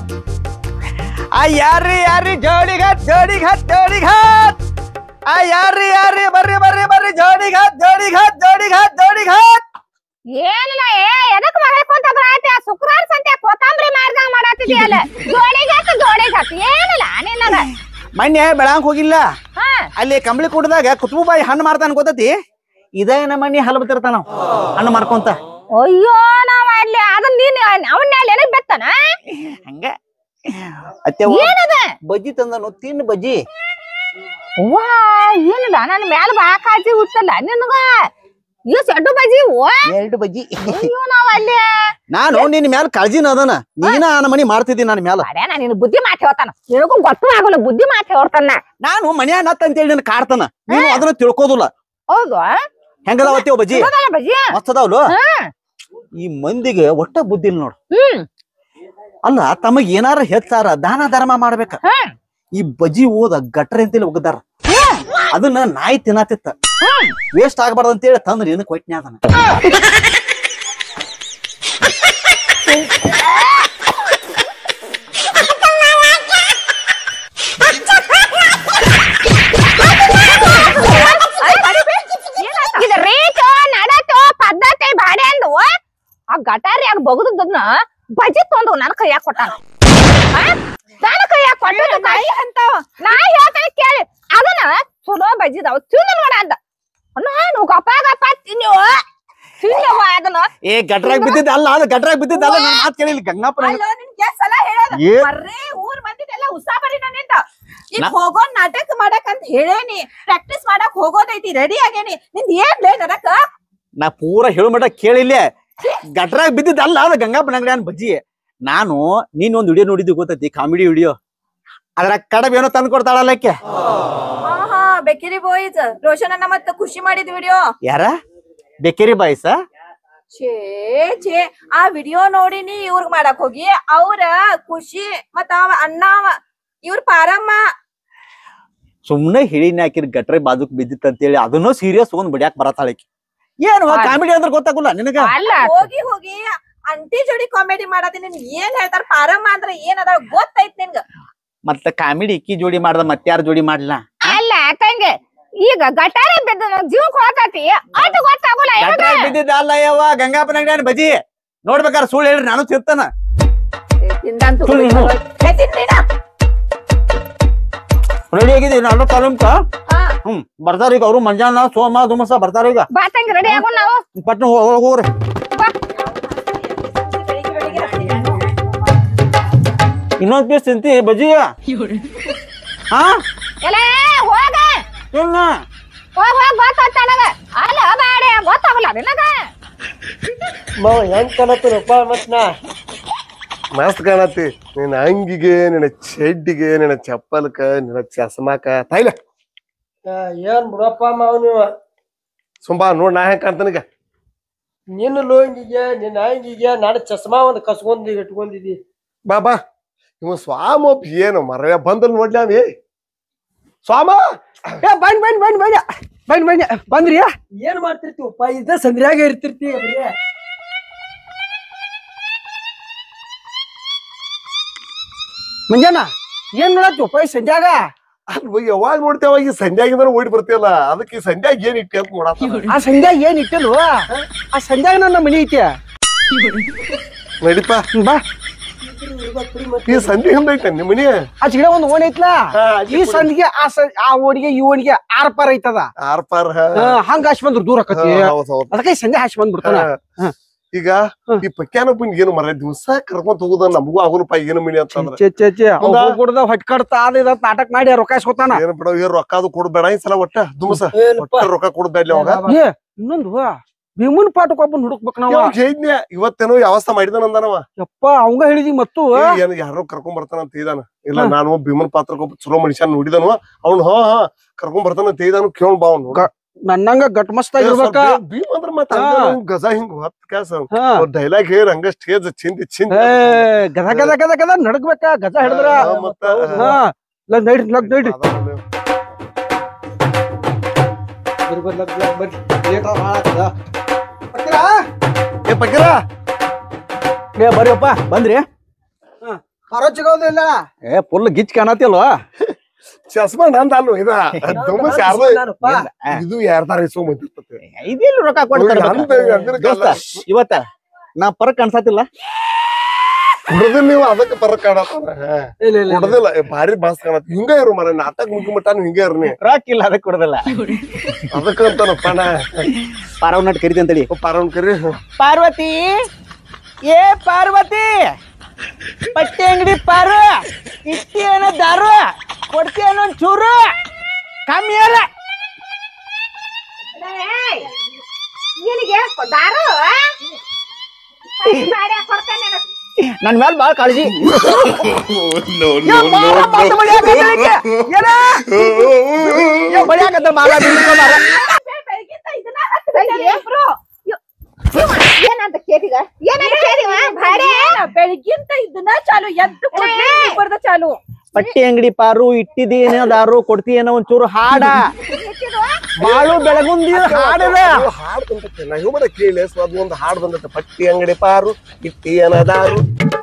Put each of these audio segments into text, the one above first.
ಆ ಯಾರ್ರಿ ಯಾರ್ರಿ ಜೋಡಿ ಘಾಟ್ ಜೋಡಿ ಘಾಟ್ ಜೋಡಿ ಘಾಟ್ ಆ ಯಾರ್ರಿ ಯಾರ್ರಿ ಬರ್ರಿ ಬರ್ರಿ ಬರ್ರಿ ಜೋಡಿ ಘಾಟ್ ಜೋಡಿ ಘಾಟ್ ಜೋಡಿ ಘಾಟ್ ಜೋಡಿ ಘಾಟ್ ಏನಿಲ್ಲ ಏ ಎದಕ್ ಮಾಡ್ಕೊಂತ ಬರಾತಿ ಆ ಶುಕ್ರವಾರ ಸಂತೆ ಕೊತ್ತಂಬರಿ ಮಾರ್ದಂಗ್ ಮಾಡತ್ತಿದ್ಯಲ್ಲ ಜೋಡಿಗಾತ ಜೋಡಿಗಾತ ಏನಿಲ್ಲ ನಿನ್ನಗ ಮೊನ್ನೆ ಬೆಳಂಗ್ ಹೋಗಿಲ್ಲ ಹಾ ಅಲ್ಲಿ ಕಂಬಳಿ ಕೂಟದಾಗ ಕುತ್ಬುಬಾಯಿ ಹಣ್ಣು ಮಾರ್ತಾನ ಗೊತ್ತತಿ ಇದೇ ನಮ್ಮ ಮನಿ ಹಲ್ ಬತ್ತಿರ್ತಾನ ಹಣ್ಣು ಮಾರ್ಕೊಂತ ಅಯ್ಯೋ ನಾವ್ ಅಲ್ಲಿ ಅದನ್ನ ನೀನ್ ಅವನ್ನ ಅಲ್ಲಿ ಏನಕ್ ಬೆತ್ತನ ಹಂಗ ಅತ್ತೆ ಏನದ ಬಜ್ಜಿ ತಂದನು ತಿನ್ ಬಜ್ಜಿ ವಾ ಏನಿಲ್ಲ ನನ್ ಮ್ಯಾಲ ಬಾ ಕಾಜಿ ಹುಟ್ಟಲ್ಲ ನಿನಗ ಈ ಸಡ್ಡು ಬಜಿ ಓ ಎರಡು ಬಜ್ಜಿ ಅಯ್ಯೋ ನಾವ್ ಅಲ್ಲಿ ನಾನು ನಿನ್ನ ಮ್ಯಾಲ ಕಾಳಜಿನ ಅದನ ನೀನ ನನ್ನ ಮನಿ ಮಾಡ್ತಿದ್ದಿ ನನ್ನ ಮ್ಯಾಲ ಅದೇ ನಾ ನಿನ್ ಬುದ್ಧಿ ಮಾತು ಹೇಳ್ತಾನ ನಿನಗೂ ಗೊತ್ತು ಆಗೋಲ್ಲ ಬುದ್ಧಿ ಮಾತು ಹೇಳ್ತಾನ ನಾನು ಮನ್ಯಾಗ ನತ್ತ ಅಂತೇಳಿ ನಿನ್ ಕಾಡ್ತಾನ ನೀನು ಅದನ್ನ ತಿಳ್ಕೋದಿಲ್ಲ ಹೌದು ಹೆಂಗದಾವತ್ತಿ ಬಜ್ಜಿ ಚಲೋದಲ್ಲ ಬಜಿ ಮಸ್ತ್ ಅದಾವ್ಲು ಹಾ ಈ ಮಂದಿಗೆ ಒಟ್ಟ ಬುದ್ಧಿ ಇಲ್ಲ ನೋಡು ಹ್ಮ್ ಅಲ್ಲ ತಮಗ್ ಏನಾರ ಹೆಚ್ಚಾರ ದಾನ ಧರ್ಮ ಮಾಡ್ಬೇಕ ಹಾ ಈ ಬಜ್ಜಿ ಓದ ಗಟ್ರ ಅಂತೇಳಿ ಒಗದಾರ ಅದನ್ನ ನಾಯಿ ತಿನ್ನತಿತ್ತ ಹ್ಮ್ ವೇಸ್ಟ್ ಆಗ್ಬಾರ್ದು ಅಂತೇಳಿ ತಂದ್ರ ಏನಕ್ಕೆ ಕೊಟ್ನ್ಯಾ ಅದನ್ನ ಇದು ರೇಟು ನಡತು ಪದ್ಧತಿ ಬಾಡೆ ಅಂದು ಆ ಗಟಾರಿಯಾಗ ಬಗದನ್ನ ಬಜಿ ತೊಂದು ನನ್ ಕೈಯಾಗ ಕೊಟ್ಟಾನ ಆ? ನನ್ ಕೈಯಾಗ ಕೊಟ್ಟು ನಾಯಿ ಅಂತ ನಾ ಹೇಳ್ತಾನೆ ಕೇಳಿ ಅದನ್ನ ಚಲೋ ಬಜಿದಾವ ತಿಂದು ನೋಡ ಅಂದ ನಾನು ಗಪ್ಪ ಗಪ್ಪ ತಿನ್ನುವ ತಿನ್ನುವ ಅದನ್ನ ಏ ಗಟ್ರಾಗ ಬಿದ್ದಿದ್ದ ಅಲ್ಲ ಅದು ಗಟ್ರಾಗ ಬಿದ್ದಿದ್ದ ಅಲ್ಲ ನನ್ನ ಮಾತು ಕೇಳಿಲ್ಲ ಗಂಗಾಪುರ ಅಲ್ಲೋ ನಿನ್ಗೆ ಎಷ್ಟ್ ಸಲ ಹೇಳೋದು ಏ ಬರ್ರೇ ಊರ್ ಮಂದಿದೆಲ್ಲ ಉಸಾಬರಿ ನನ್ನಿಂದ ಈಗ ನಾ- ಹೋಗೋ ನಾಟಕ ಮಾಡಕ್ ಅಂತ ಹೇಳೇನಿ ಪ್ರಾಕ್ಟೀಸ್ ಮಾಡಕ್ ಹೋಗೋದೈತಿ ರೆಡಿ ಆಗೇನಿ ನಿಂದ್ ಏನ್ ಲೇ ನಡಕ ನಾ ಪೂರ ಹೇಳು ಮಟ ಕೇಳಿಲ್ಲ ಗಟ್ರಾಗ ಬಿದ್ದಿದ್ದ ಅಲ್ಲ ಅದು ಗಂಗಾಪುರ ಅಂಗಡಿ ಬಜ್ಜಿ ನಾನು ನೀನ್ ಒಂದ್ ವಿಡಿಯೋ ನೋಡಿದ್ದು ಗೊತ್ತೈತಿ ಕಾಮಿಡಿ ವಿಡಿಯೋ ಅದ್ರಾಗ ಕಡಬ್ ಏನೋ ತಂದು ಕೊಡ್ತಾಳಲ್ಲಕ್ಕೆ ಹಾ ಹಾ ಬೆಕ್ಕಿರಿ ಬಾಯ್ಸ್ ರೋಷನ್ ಅನ್ನ ಮತ್ತ ಖುಷಿ ಮಾಡಿದ ವಿಡಿಯೋ ಯಾರ ಬೇಕೇರಿ ಬಾಯ್ಸ ಛೇ ಛೇ ಆ ವಿಡಿಯೋ ನೋಡಿನಿ ಇವ್ರಿಗ್ ಮಾಡಕ್ ಹೋಗಿ ಅವ್ರ ಖುಷಿ ಮತ್ತ ಅವ ಅಣ್ಣ ಅವ ಇವ್ರ ಪಾರಮ್ಮ ಸುಮ್ನೆ ಹೇಳಿನ ಹಾಕಿರ್ ಗಟ್ರೆ ಬಾಜುಕ್ ಬಿದ್ದಿತ್ತು ಅಂತೇಳಿ ಅದನ್ನೂ ಸೀರಿಯಸ್ ಒಂದ್ ಬಿಡ್ಯಾಕ್ ಬರತಾಳಕಿ ಏನು ಅಲ್ಲ. ಕಾಮಿಡಿ ಅಂದ್ರೆ ಗೊತ್ತಾಗುಲ್ಲ ನಿನಗ ಅಲ್ಲ ಹೋಗಿ ಹೋಗಿ ಅಂಟಿ ಜೋಡಿ ಕಾಮಿಡಿ ಮಾಡತೀನಿ ನಿನ್ ಏನ್ ಹೇಳ್ತಾರ ಪಾರಮ್ಮ ಅಂದ್ರ ಏನ್ ಅದ ಗೊತ್ತೈತ್ ನಿನ್ಗ ಮತ್ತ ಕಾಮಿಡಿ ಇಕ್ಕಿ ಜೋಡಿ ಮಾಡ್ದ ಮತ್ಯಾರ ಜೋಡಿ ಮಾಡ್ಲ ಅಲ್ಲ ತಂಗೆ ಈಗ ಗಟಾರಿ ಬಿದ್ದ ಜೀವ ಕೊಳತೈತಿ ಅದು ಗೊತ್ತಾಗೋಲ್ಲ ಗಟ್ರಾಗ ಬಿದ್ದಿದ್ದ ಅಲ್ಲ ಯವ್ವ ಗಂಗಾಪುರ ಅಂಗಡಿ ಬಜ್ಜಿ ನೋಡ್ಬೇಕಾರ ಸುಳ್ಳು ಹೇಳ್ರಿ ನಾನು ತಿರ್ತಾನ ತಿಂದಂತು ಸುಳ್ಳು ಏನು? ರೆಡಿ ಆಗಿದ್ದೀವಿ ನಾನು ಕಾಲಂಕ ಹಾ ಹ್ಮ್ ಬರ್ತಾರ ಈಗ ಅವರು ಮಂಜಾನ ಸೋಮ ದುಮಸ ಬರ್ತಾರ ಈಗ ಬಾ ತಂಗಿ ರೆಡಿ ಆಗೋ ನಾವು ಪಟ್ನ ಹೋಗ್- ಹೋಗ್ರಿ ಬಾ ಬೆಳಿಗ್ಗೆ ಬೆಳಿಗ್ಗೆ ಹತ್ತೀನಿ. ಇನ್ನೊಂದ್ ಪೀಸ್ ತಿಂತಿ ಬಜ್ಜಿ ಹಾ ಎಲ್ಲ ಹೋಗ ತಿನ್ನ ಹೋಗ್ ಹೋಗ್ ಗೊತ್ತಾತ ನನಗ ಅಲ್ಲ ಬಾಡೆ ಗೊತ್ತಾಗಲ್ಲ ನಿನಗ ಮಾವ ಹೆಂಗ್ ಕಾಣತ್ತನಪ್ಪ ಮತ್ ನಾ ಮಸ್ತ್ ಕಾಣತ್ತಿ ನಿನ್ನ ಅಂಗಿಗೆ ನಿನ್ನ ಚೆಡ್ಡಿಗೆ ನಿನ್ನ ಚಪ್ಪಲ್ಕ ನಿನ್ನ ಚಸ್ಮಾಕ ತಾಯಿಲೆ ಏನ್ ಬಿಡಪ್ಪ ಮಾವ್ ನೀವು ಸುಂಬಾ ನೋಡ್ ನಾ ಹೆಂಗ್ ಕಾಣ್ತಾನೀಗ ನಿನ್ನ ಲೋಂಗಿಗೆ ನಿನ್ನ ಅಂಗಿಗೆ ನಾನು ಚಸ್ಮಾ ಒಂದ್ ಕಸ್ಕೊಂಡ್ ಇಟ್ಕೊಂಡಿದ್ದಿ ಬಾ ಬಾ ಇವ ಸ್ವಾಮ ಒಬ್ಬ ಏನು ಮರ ಬಂದಲ್ ನೋಡ್ಲಿ ಅವಿ ಸ್ವಾಮ ಏ ಬನ್ನಿ ಬನ್ನಿ ಬನ್ನಿ ಬನ್ನಿ ಬನ್ನಿ ಬನ್ನಿ ಬಂದ್ರಿ ಏನ್ ಮಾಡ್ತಿರ್ತೀವಪ್ಪ ಇದ ಸಂದ್ರ್ಯಾಗ ಇರ್ತಿರ್ತಿ ಬರೀ ಮಂಜಾನ ಏನ್ ನೋಡತ್ತೀವಪ್ಪ ಈ ಸಂಧ್ಯಾಗ ಅಲ್ವ ಯಾವಾಗ ನೋಡ್ತೇವ ಈ ಸಂಧ್ಯಾಗಿಂದ ಓಡಿ ಬರ್ತೀಯಲ್ಲ ಅದಕ್ಕೆ ಈ ಸಂಧ್ಯಾಗ ಏನ್ ಇಟ್ಟಿ ಅಂತ ನೋಡತ್ತ ಆ ಸಂಧ್ಯಾಗ ಏನ್ ಇಟ್ಟಿಲ್ವ ಆ ಸಂಧ್ಯಾಗ ನನ್ನ ಮನಿ ಐತಿ ನಡಿಪ ಬಾ ಈ ಸಂಧಿ ಹಿಂದ ಐತೆ ನಿಮ್ಮ ಮನಿ ಆ ಚಿಗಡೆ ಒಂದ್ ಓಣಿ ಐತ್ಲಾ ಈ ಸಂಧಿಗೆ ಆ ಸಂ ಆ ಓಣಿಗೆ ಈ ಓಣಿಗೆ ಆರ್ ಪಾರ್ ಐತದ ಆರ್ ಪಾರ್ ಆ, ಹಂಗ ಹಾಸಿ ಬಂದ್ರು ದೂರ ಆಕತಿ ಹೌದ್ ಹೌದ್ ಅದಕ್ಕೆ ಈ ಸಂಧ್ಯಾ ಹಾಸಿ ಬಂದ್ಬಿಡ್ತಾನ ಹಾ. ಈಗ ಈ ಪಕ್ಯಾನಪ್ಪನ್ ಏನು ಮರ ದಿವಸ ಕರ್ಕೊಂತ ಹೋಗುದ ನಮಗೂ ಆಗುನಪ್ಪ ಏನು ಮನಿ ಅಂತಂದ್ರ ಚೆ ಚೆ ಚೆ ಹೌದಾ? ಕುಡ್ದ ಹೊಟ್ ಕಡ್ತಾ ಅದ ಇದ ನಾಟಕ ಮಾಡಿ ರೊಕ್ಕ ಇಸ್ಕೊತಾನ ಏನ್ ಬಿಡ ಏನ್ ರೊಕ್ಕ ಅದು ಕೊಡ್ಬೇಡ ಈ ಸಲ ಒಟ್ಟ ದುಮಸ ಒಟ್ಟ ರೊಕ್ಕ ಕೊಡ್ಬೇಡ್ಲಿ ಅವಾಗ ಏ ಇನ್ನೊಂದು ಭೀಮನ್ ಪಾಠಕ್ ಒಬ್ಬನ್ ಹುಡುಕ್ಬೇಕ್ ನಾವ ಇವಾಗ ಹೇಳಿದ್ನೆ ಇವತ್ತೇನೋ ವ್ಯವಸ್ಥೆ ಮಾಡಿದಾನ ಅಂದಾನವ ಯಪ್ಪ ಅವಂಗ ಹೇಳಿದಿ ಮತ್ತು ಏ, ಏನ್ ಯಾರೋ ಕರ್ಕೊಂಡ್ ಬರ್ತಾನ ಅಂತ ಇದಾನ ಇಲ್ಲ ಹಾ. ನಾನು ಭೀಮನ್ ಪಾತ್ರಕ್ಕೆ ಒಬ್ಬ ಚಲೋ ಮನುಷ್ಯ ನೋಡಿದನು ಅವ್ನು ಹಾ ಹಾ ಕರ್ಕೊಂಡ್ ಬರ್ತಾನ ಅಂತ ಇದಾನು ಕೇಳ್ ಬಾ ಅವ್ನು ಗ- ನನ್ನಂಗ ಗಟ್ ಮಸ್ತ್ ಆಗಿರ್ಬೇಕ ಭೀಮ್ ಅಂದ್ರ ಮತ್ತ ಹಾ. ಗಜ ಹಿಂಗ್ ಹೊತ್ ಕ್ಯಾಸ ಹಾ. ಡೈಲಾಗ್ ಹೇಳಿ ಹಂಗ ಸ್ಟೇಜ್ ಚಿಂದಿ ಚಿಂದಿ ಏ ಗದ ಗದ ಗದ ಗದ ನಡಕ್ಬೇಕ ಗಜ ಹಿಡಿದ್ರ ಹಾ, ಮತ್ತ ಹಾ ಲಗ್ ನೈಡ್ರಿ ಲಗ್ ನೈಡ್ರಿ ಅದಾನ. ಏ ಪಕೀರ ಏ ಬರ್ರಿಯಪ್ಪ ಬಂದ್ರಿ ಪರೋಚಿಗೋದಿಲ್ಲ ಏ ಫುಲ್ ಗಿಚ್ ಕಾಣತಿಲ್ವಾ ಚಸ್ಮಾ ನಂದ ಅಲ್ವ ಇದ ದುಮ್ಮಸ್ ಯಾರ್ದು ನಾನಪ್ಪ. ಇದು ಯಾರ್ದಾರ ಇಸ್ಕೊಂಡ್ ಬಂದಿರ್ತದೆ ಇದೆಲ್ಲ ರೊಕ್ಕ ಕೊಡ್ತಾರೆ ನಂದ್ ಅದ್ರ ದೋಸ್ತ ಇವತ್ತ ನಾ ಪರಕ್ ಕಾಣಿಸತಿಲ್ಲ ಕುಡದಿಲ್ಲ ನೀವು ಅದಕ್ಕೆ ಪರ ಕಾಣತ್ತಾನ ಇಲ್ಲ ಇಲ್ಲ ಇಲ್ಲ. ಕುಡದಿಲ್ಲ ಏ, ಭಾರಿ ಬಾಸ್ ಕಾಣತ್ ಹಿಂಗ ಇರು ಮರ ನಾಟಕ ಮುಗಿಮಟ್ಟ ಹಿಂಗ ಇರು ನೀ ರೊಕ್ಕ ಇಲ್ಲ ಅದಕ್ಕೆ ಕೊಡದಲ್ಲ ಅದಕ್ಕಂತಾನಪ್ಪ ನಾ ಪಾರವ್ ನಟ್ ಕರಿತಿ ಅಂತೇಳಿ ಪಾರವನ್ ಕರಿ ಪಾರ್ವತಿ ಏ ಪಾರ್ವತಿ ಬಟ್ಟೆ ಅಂಗಡಿ ಪಾರು ಇಟ್ಟಿ ಏನೋ ದಾರು ಕೊಡ್ತಿ ಏನೋ ಒಂದ್ ಚೂರು ಕಮ್ಮಿ ಅಲ್ಲ ನಿನಗೆ ದಾರು ಬಾಡ್ಯಾಗ ಕೊಡ್ತೇನೆ ನಾನು. ನನ್ ಮ್ಯಾಲ ಬಾಳ ಕಾಳಜಿ ಬಳಿಯಾಕತ್ತ ಮಾಲ ಬಿಡ್ಕೊ ಮಾರ. ಬೆಳಗಿಂದ ಇದನ್ನ ಹಚ್ಚಿಬಿಟ್ಟಾರೆ ಇಬ್ರು. ಇವ ಏನಂತ ಕೇಳಿಗ ಏನಂತ ಕೇಳಿವ ಭಾಡೆ ಬೆಳಗಿಂತ ಇದನ್ನ ಚಾಲು ಎದ್ದು ಕೂಡ್ಲೇ ಇಬ್ಬರ್ದು ಚಾಲು ಬಟ್ಟೆ ಅಂಗಡಿ ಪಾರು ಇಟ್ಟಿದಿ ಏನೋ ದಾರು ಕೊಡ್ತಿ ಏನೋ ಒಂದ್ ಚೂರು ಹಾಡ ಬಾಳು ಬೆಳಗುಂದಿ ಹಾಡದ ಅದು ಹಾಡ್ ಬಂದತ್ತೆ ನಾ ಇವ್ ಕೇಳಿ ಅದು ಒಂದು ಹಾಡ್ ಬಂದತ್ತೆ ಪಟ್ಟಿ ಅಂಗಡಿ ಪಾರು ಇಟ್ಟಿ ಏನದಾರು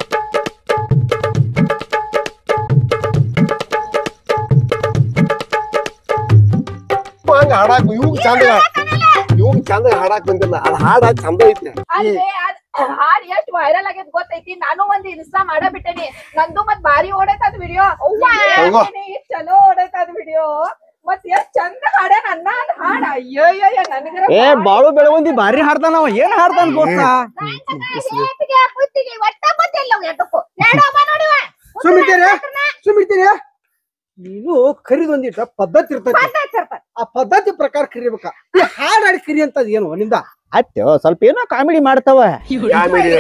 ಹಂಗ ಹಾಡಾಕ್ ಇವ್ ಚಂದ ಇವ್ ಚಂದ ಹಾಡಾಕ್ ಬಂದಿಲ್ಲ ಅದ್ ಹಾಡ ಚಂದ ಐತಿ ಅಲ್ವೇ ಅದ್ ಹಾಡ್ ಎಷ್ಟ್ ವೈರಲ್ ಆಗೈತ್ ಗೊತ್ತೈತಿ ನಾನು ಒಂದ್ ಇನ್ಸ್ಟಾ ಮಾಡ ಬಿಟ್ಟೇನಿ ನಂದು ಮತ್ ಬಾರಿ ಓಡೈತ್ ಅದ್ ವಿಡಿಯೋ ಹೋಗೋ. ಚಲೋ ಓಡೈತ್ ಅದ್ ವಿಡಿಯೋ ಮತ್ ಎಷ್ಟ್ ಚಂದ ಹಾಡ ನನ್ನ ಅದ್ ಹಾಡ ಅಯ್ಯೋ ಅಯ್ಯೋ ನನಗರ ಏ ಬಾಳು ಬೆಳಗುಂದಿ ಭಾರಿ ಹಾಡ್ತಾನ ಅವ ಏನ್ ಹಾಡ್ತಾನ ಗೊತ್ತಾ ಹೇಪಿಗೆ ಕುತ್ತಿಗೆ ಒಟ್ಟ ಗೊತ್ತಿಲ್ಲ ಎದಕ್ಕೂ ಎರಡೊಬ್ಬ ನೋಡಿವ ಸುಮಿತೀರ ಸುಮಿತೀರ ನೀನು ಕರಿದೊಂದಿಟ್ಟ ಪದ್ಧತಿ ಇರ್ತೈತಿ ಆ ಪದ್ಧತಿ ಪ್ರಕಾರ ಕರಿಬೇಕ ಈ ಹಾಡ್ ಹಾಡಿ ಕರಿ ಅಂತದ್ ಏನು ನಿಂದ ಅತ್ಯೋ ಸ್ವಲ್ಪ ಏನೋ ಕಾಮಿಡಿ ಮಾಡ್ತಾವ ಆಮೇಲೆ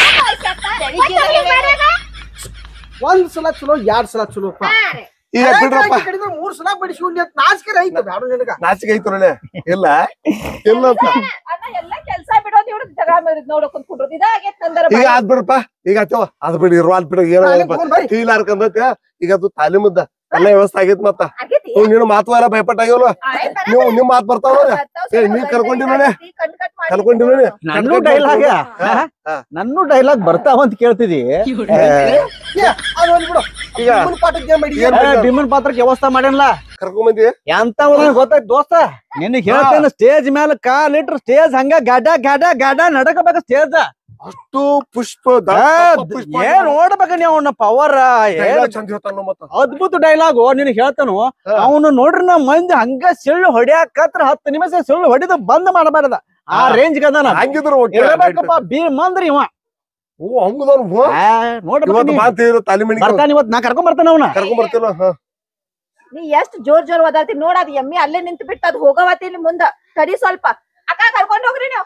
ಒಂದ್ ಸಲ ಚಲೋ ಎರಡ್ ಸಲ ಚಲೋಪ್ಪ ಈಗ ಬಿಡ್ರಪ್ಪ ಕಡಿದ್ರೆ ಮೂರ್ ಸಲ ಬಡಿಸಿ ಅಂತ ನಾಚಿಕೆ ಐತೆ ಬ್ಯಾಡ ನಿನಗ ನಾಚಿಕೆ ಐತ್ರೊಳ್ಳೆ ಇಲ್ಲ ಇಲ್ಲ ಅಂತ ಅಣ್ಣ ಎಲ್ಲಾ ಕೆಲ್ಸ ಬಿಡೋದ್ ಇವ್ರು ಜಗಳ ಮಾಡಿದ್ ನೋಡಕ್ ಕುಂತ್ಕೊಂಡ್ರು ಇದಾಗೈತ್ ನಂದರ ಈಗ ಅದ್ ಬಿಡಪ್ಪ ಈಗ ಆತವ ಅದ್ ಬಿಡಿ ಇರುವ ಅದ್ ಬಿಡ ಏನೋ ತಾಲೀಮ್ ತಗೊಂಡ್ ಬರ್ರಿ. ಟೀಲಾರ್ಕಂದೈತೆ ಈಗ ಅದು ತಾಲೀಮದ ಎಲ್ಲ ವ್ಯವಸ್ಥೆ ಆಗೈತ್ ಮತ್ತ ಆಗೈತಿ ಹ್ಞೂ ನೀನು ಮಾತು ಎಲ್ಲ ಭಯಪಟ್ಟಾಗ್ಯವಲ್ಲ ನೀವು ನಿಮ್ ಮಾತು ಬರ್ತಾವ ಏ, ನೀ ಕರ್ಕೊಂಡಿ ನೋಡೆ. ಕರ್ಕೊಂಡಿ ನೋಡಿ ನನ್ನೂ ಡೈಲಾಗ್ ನನ್ನೂ ಡೈಲಾಗ್ ಬರ್ತಾವ ಅಂತ ಕೇಳ್ತಿದಿ ಅದು ಒಂದ್ ಬಿಡು ಈಗ ಮುಂದ್ ಪಾಠಕ್ಕೆ ಏನ್ ಮಾಡಿ ಏನ್ ಏ, ಭೀಮನ್ ಪಾತ್ರಕ್ಕೆ ವ್ಯವಸ್ಥೆ ಮಾಡ್ಯಾನಲ್ಲ ಕರ್ಕೊಂಡ್ ಬಂದಿ ಎಂತ ಗೊತ್ತಾಯ್ತು ದೋಸ್ತ ನಿನಗ್ ಹೇಳ್ತೇನೆ ಸ್ಟೇಜ್ ಮೇಲೆ ಕಾಲ್ ಇಟ್ರ ಸ್ಟೇಜ್ ಹಂಗ ಗಡ ಗಡ ಗಡ ನಡಕಬೇಕ ಸ್ಟೇಜ್ ಅಷ್ಟು ಪುಷ್ಪ ದಪ್ಪ ಪುಷ್ಪ ಏನ್ ನೋಡ್ಬೇಕ ನೀವು ಅವನ ಪವರ್ ಎಲ್ಲ ಚಂದ ಹೇಳ್ತಾನ ಮತ್ತ ಅದ್ಭುತ ಡೈಲಾಗು ನಿನಗ್ ಹೇಳ್ತಾನು ಹಾ. ಅವನು ನೋಡ್ರಿ ನಮ್ ಮಂದಿ ಹಂಗ ಸಿಳ್ಳು ಹೊಡ್ಯಾಕತ್ರ ಹತ್ತು ನಿಮಿಷ ಸಿಳ್ಳು ಹೊಡಿದು ಬಂದ್ ಮಾಡಬಾರ್ದ ಆ ಹಾ. ರೇಂಜ್ ಗದಾನ ಹಂಗಿದ್ರು ಓಕೆ ಇರ್ಬೇಕಪ್ಪ ಬಿ ಮಂದ್ರಿ ಇವ ಓ ಹಂಗದವ್ನು ಹ್ಞೂ. ಆ, ನೋಡ್ಬೇಕ ಇವತ್ತು ನೀ. ಮಾತು ತಾಲಿ ಮನಿ ಬರ್ತಾನ ಇವತ್ ನಾ ಕರ್ಕೊಂಡ್ ಬರ್ತಾನ ಅವನ ಕರ್ಕೊಂಡ್ ಬರ್ತಿಲ್ಲ ಹಾ ನೀ ಎಷ್ಟ್ ಜೋರ್ ಜೋರ್ ಓದಾಡ್ತಿ ನೋಡ ಅದ್ ಎಮ್ಮಿ ಅಲ್ಲೇ ನಿಂತು ಬಿಟ್ಟು ಅದ್ ಹೋಗವತ್ತಿ ಇಲ್ಲಿ ಮುಂದ ತಡಿ ಸ್ವಲ್ಪ ಅಕ್ಕ ಕರ್ಕೊಂಡ್ ಹೋಗ್ರಿ ನೀವು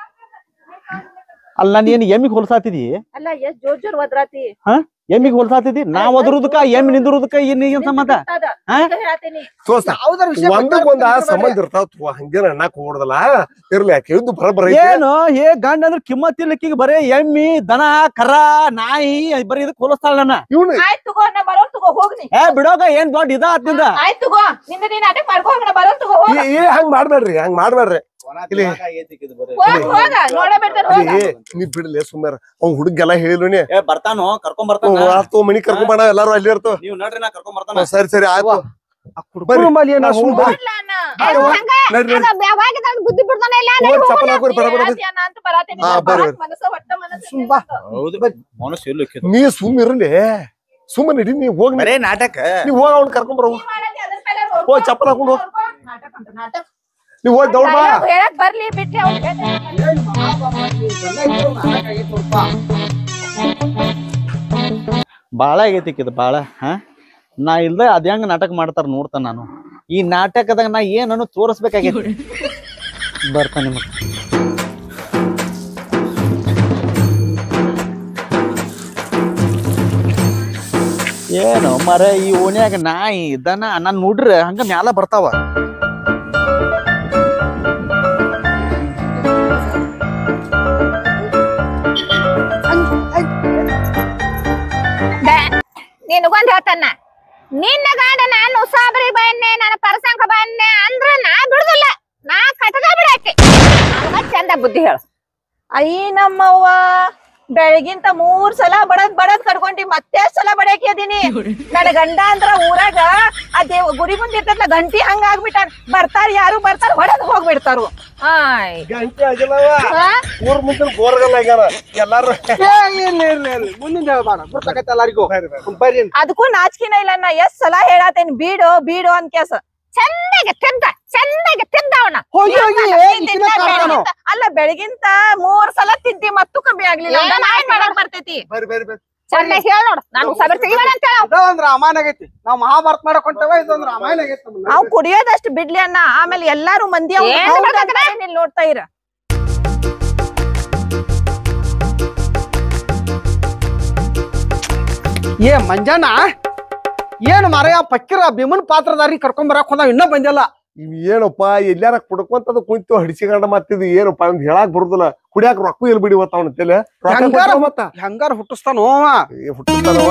ಅಲ್ಲ ನೀನ್ ಎಮ್ಮಿಗ್ ಹೊಲ್ಸಾತಿದಿ ಅಲ್ಲ ಎಷ್ಟ್ ಜೋರ್ ಜೋರ್ ಒದ್ರಾತಿ ಎಮ್ಮಿಗ್ ಹೊಲ್ಸಾತಿದಿ ನಾ ಒದರುದಕ್ಕ ಎಮ್ಮಿ ನಿಂದಿರುದಕ್ಕ ಏನ್ ಏನ್ ಸಂಬಂಧ ಹಾ? ಹೇಳ್ತೀನಿ ತೋರ್ಸ ಯಾವ್ದಾರ ವಿಷಯ ಒಂದಕ್ಕೊಂದ ಸಂಬಂಧ ಇರ್ತಾವ ಥು, ಹಂಗೇನ ಅನ್ನಕ್ ಹೋಗ್ದಲ್ಲ ಇರ್ಲಿ ಯಾಕೆ ಇದು ಬರಬರ ಏನು ಏ ಗಂಡ ಅಂದ್ರೆ ಕಿಮ್ಮತ್ ಇಲ್ಲಕ್ಕಿಗೆ ಬರೇ ಎಮ್ಮಿ ದನ ಕರ ನಾಯಿ ಬರೀ ಇದಕ್ ಹೋಲಿಸ್ತಾಳ ನನ್ನ ಇವ್ನು ಆಯ್ತ್ ತಗೋ ನಾ ಬರೋನ್ ತಗೋ ಹೋಗ್ನಿ ಏ ಬಿಡೋಗ ಏನ್ ದೊಡ್ಡ ಇದ ಆತಿಂದ ಆಯ್ತ್ ತಗೋ ನಿಂದ ನೀನ್ ನಾಟಕ ಮಾಡ್ಕೋ ಹೋಗೋಣ ಬರೋನ್ ತಗೋ ಹೋಗ ಏ ಏ, ಹಂಗ್ ಮಾಡ್ಬೇಡ್ರಿ ಹಂಗ್ ಮಾಡ್ಬೇಡ್ರಿ ಇಲ್ಲಿ. ಹೋಗ್ ಹೋಗ ನೋಡ ಬಿಡ್ತಾರ ಹೋಗ ಅಲ್ಲಿ ನೀ ಬಿಡ್ಲಿ ಸುಮ್ಮಾರ ಅವ್ನ್ ಹುಡುಗೆಲ್ಲ ಹೇಳಿಲ್ವನಿ ಏ ಬರ್ತಾನೋ ಕರ್ಕೊಂಡ್ ಬರ್ತಾನ ಆತು ಮನಿ ಕರ್ಕೊಂಡ್ ಬೇಡ ಎಲ್ಲಾರು ಅಲ್ಲಿ ಇರ್ತಾವ ನೀವ್ ನೋಡ್ರಿ ನಾ ಕರ್ಕೊಂಡ್ ಬರ್ತಾನ ಸರಿ ಸರಿ ಆಯ್ತು ಬರ್ರಿ. ಕುಟುಂಬಲ್ಲಿ ಏನೋ ನಾವು ಸುಳ್ಳು ಬರ್ರಿ. ಬರ್ಲಾ ಅಣ್ಣ? ಅದು ಹಂಗ ನಡ್ರಿ ನಡ್ರಿ. ಅದು ಯಾವಾಗಿಂದ ಬುದ್ಧಿ ಬಿಡ್ತಾನ ಇಲ್ಲ ಹೋಗ್ ಚಪ್ಪಲ್ ಹಾಕೋರಿ ಬಡ ಬಡ ಆಯ್ತ್ ಅಣ್ಣ ಅಂತ ಬರಾತೀನಿ ಹಾ, ನನ್ ಬರ್ರಿ. ಬರಾಕ್ ಮನಸ್ಸ ಒಟ್ಟ ಮನಸ್ಸು ಸುಮ್ ಬಾ. ಹೌದು ಮನಸ್ಸು ಎಲ್ಲೂ ನೀ ಸುಮ್ ಇರ್ಲಿ ಸುಮ್ಮ ನಡಿ ನೀ ಹೋಗ್ ನೀ- ಬರೇ ನಾಟಕ ನೀ ಹೋಗ ಅವ್ನ ಕರ್ಕೊಂಡ್ ಬರೋ ಮಾಡತ್ತಿ ಅದ್ರ ಮೇಲೆ ನೋಡ್ಕೊ. ಹೋಗ್ ಚಪ್ಪಲ್ ಹಾಕೊಂಡು ಹೋಗ್. ನಾಟಕ ಅಂತ ನಾಟಕ. ನೀ ಹೋಗ್ ದೌಡ್ ಬಾ ಡೈಲಾಗ್ ಹೇಳಕ್ ಬರ್ಲಿ ಬಿಟ್ರಿ ಅವ್ನಿಗೆ ಬಾಳ ಆಗೈತಿ ಇದು ಬಾಳ ಹಾ ನಾ ಇಲ್ದ ಅದ್ ಹೆಂಗ್ ನಾಟಕ ಮಾಡ್ತಾರ ನೋಡ್ತಾನ ನಾನು ಈ ನಾಟಕದಾಗ ನಾ ಏನನ್ನು ತೋರಿಸ್ಬೇಕಾಗೈತಿ ಬರ್ತಾನ ನಿಮಗ್ ಏನು ಮರ ಈ ಓಣ್ಯಾಗ ನಾಯಿ ದನ ನಾನ್ ನೋಡ್ರ ಹಂಗ ಮ್ಯಾಲ ಬರ್ತಾವ ನಿನಗೊಂದ್ ಹೇಳ್ತಾನ ನಿನ್ನ ಗಂಡ ನಾನು ಉಸಾಬರಿ ಬನ್ನೆ ನನ್ನ ಪರಸಂಕ ಬನ್ನೆ ಅಂದ್ರ ನಾ ಬಿಡುದಿಲ್ಲ ನಾ ಕಟಕ ಬಿಡಾಕಿ ನನಗ ಚಂದ ಬುದ್ಧಿ ಹೇಳು ಅಯ್ಯ ನಮ್ಮವ್ವ ಬೆಳಗಿಂತ ಮೂರ್ ಸಲ ಬಡದ್ ಬಡದ್ ಕಡ್ಕೊಂಡಿ ಮತ್ತೆ ಸಲ ಬಡಕಿ ಅದೀನಿ ನನ್ನ ಗಂಡ ಅಂದ್ರ ಊರಾಗ ಆ ದೇವ್ ಗುಡಿ ಮುಂದೆ ಇರ್ತದ ಗಂಟಿ ಹಂಗ ಆಗ್ಬಿಟ್ಟಾನ ಬರ್ತಾರ ಯಾರು ಬರ್ತಾರ ಹೊಡೆದ್ ಹೋಗ್ಬಿಡ್ತಾರು ಆಯ್ ಗಂಟೆ ಆಗಿಲ್ಲವ ಹಾ? ಊರ್ ಮುಂದಿನ ಬೋರ್ಗಲ್ ಆಗ್ಯಾನ ಎಲ್ಲಾರು ಏ ಇಲ್ಲ ಇಲ್ಲ ಇಲ್ಲ ಮುಂದಿನ ಹೇಳ್ಬೇಡ ಗೊತ್ತಾಗತ್ತೆ ಎಲ್ಲಾರಿಗೂ ಬರ್ರಿ ಅದಕ್ಕೂ ನಾಚಿಕಿನ ಇಲ್ಲ ನಾ ಎಷ್ಟ್ ಸಲ ಹೇಳತ್ತೇನ್ ಬೀಡು ಬೀಡು ಅಂತ ಕೇಸ ಚಂದಗೆ ತಿದ್ದ ಚಂದಗೆ ತಿದ್ದ ಅವನ ಹೋಗಿ ಹೋಗಿ ಈಕಿನ ಕಾಡ್ತಾನೋ. ಅಲ್ಲ ಬೆಳಗಿಂತ ಮೂರ್ ಸಲ ತಿದ್ದಿ ಮತ್ತೂ ಕಮ್ಮಿ ಆಗ್ಲಿಲ್ಲ ಏನ್ ನಾ ಏನ್ ಮಾಡಕ್ ಬರ್ತೈತಿ ಬರ್ರಿ ಬರ್ರಿ ಬರ್ರಿ ಚಂದ ಹೇಳ ನೋಡು ನಾನು ಸಬರ್ ತೆಗಿಬೇಡ ಅಂತ ಹೇಳ ಇದ ಒಂದ್ ರಾಮಾಯಣ ಆಗೈತಿ ನಾವ್ ಮಹಾಭಾರತ ಮಾಡಕ್ ಹೊಂಟೇವ ಇದೊಂದ್ ರಾಮಾಯಣ ಆಗೈತಿ ನಮ್ದು. ಅವ್ ಕುಡಿಯೋದಷ್ಟು ಬಿಡ್ಲಿ ಅನ್ನ ಆಮೇಲೆ ಎಲ್ಲಾರು ಮಂದಿ ಅವ್ನ ಏನ್ ಹೌದ್ ಮಾಡ್ಬೇಕಂದ್ರೆ? ಅಂತಾನೆ ನೀನ್ ನೋಡ್ತಾ ಇರ ಏ ಮಂಜಾನ ಏನ್ ಮಾರಯ್ಯ ಪಕ್ಕಿರ ಭೀಮನ್ ಪಾತ್ರಧಾರಿ ಕರ್ಕೊಂಡ್ ಬರಾಕ್ ಹೋದ ಇನ್ನ ಬಂದಿಲ್ಲ ಇವ್ ಏನಪ್ಪ ಎಲ್ಲಾರ ಕುಡ್ಕೊಂತದ ಕುಂತು ಹಡಿಸಿಕೊಂಡ ಮತ್ತಿದ್ ಏನಪ್ಪ ಅಂತ ಹೇಳಾಕ್ ಬರುದಿಲ್ಲ ಕುಡಿಯಾಕ ರೊಕ್ಕ ಎಲ್ ಬಿಡಿ ಅವನ ತಲೆ ರೊಕ್ಕ ಹೆಂಗಾರ ಕೊಟ್ರ ಮತ್ತ ಹೆಂಗಾರ ಹುಟ್ಟಿಸ್ತಾನೋ ಅವ. ಏ, ಹುಟ್ಟಿಸ್ತಾನವ.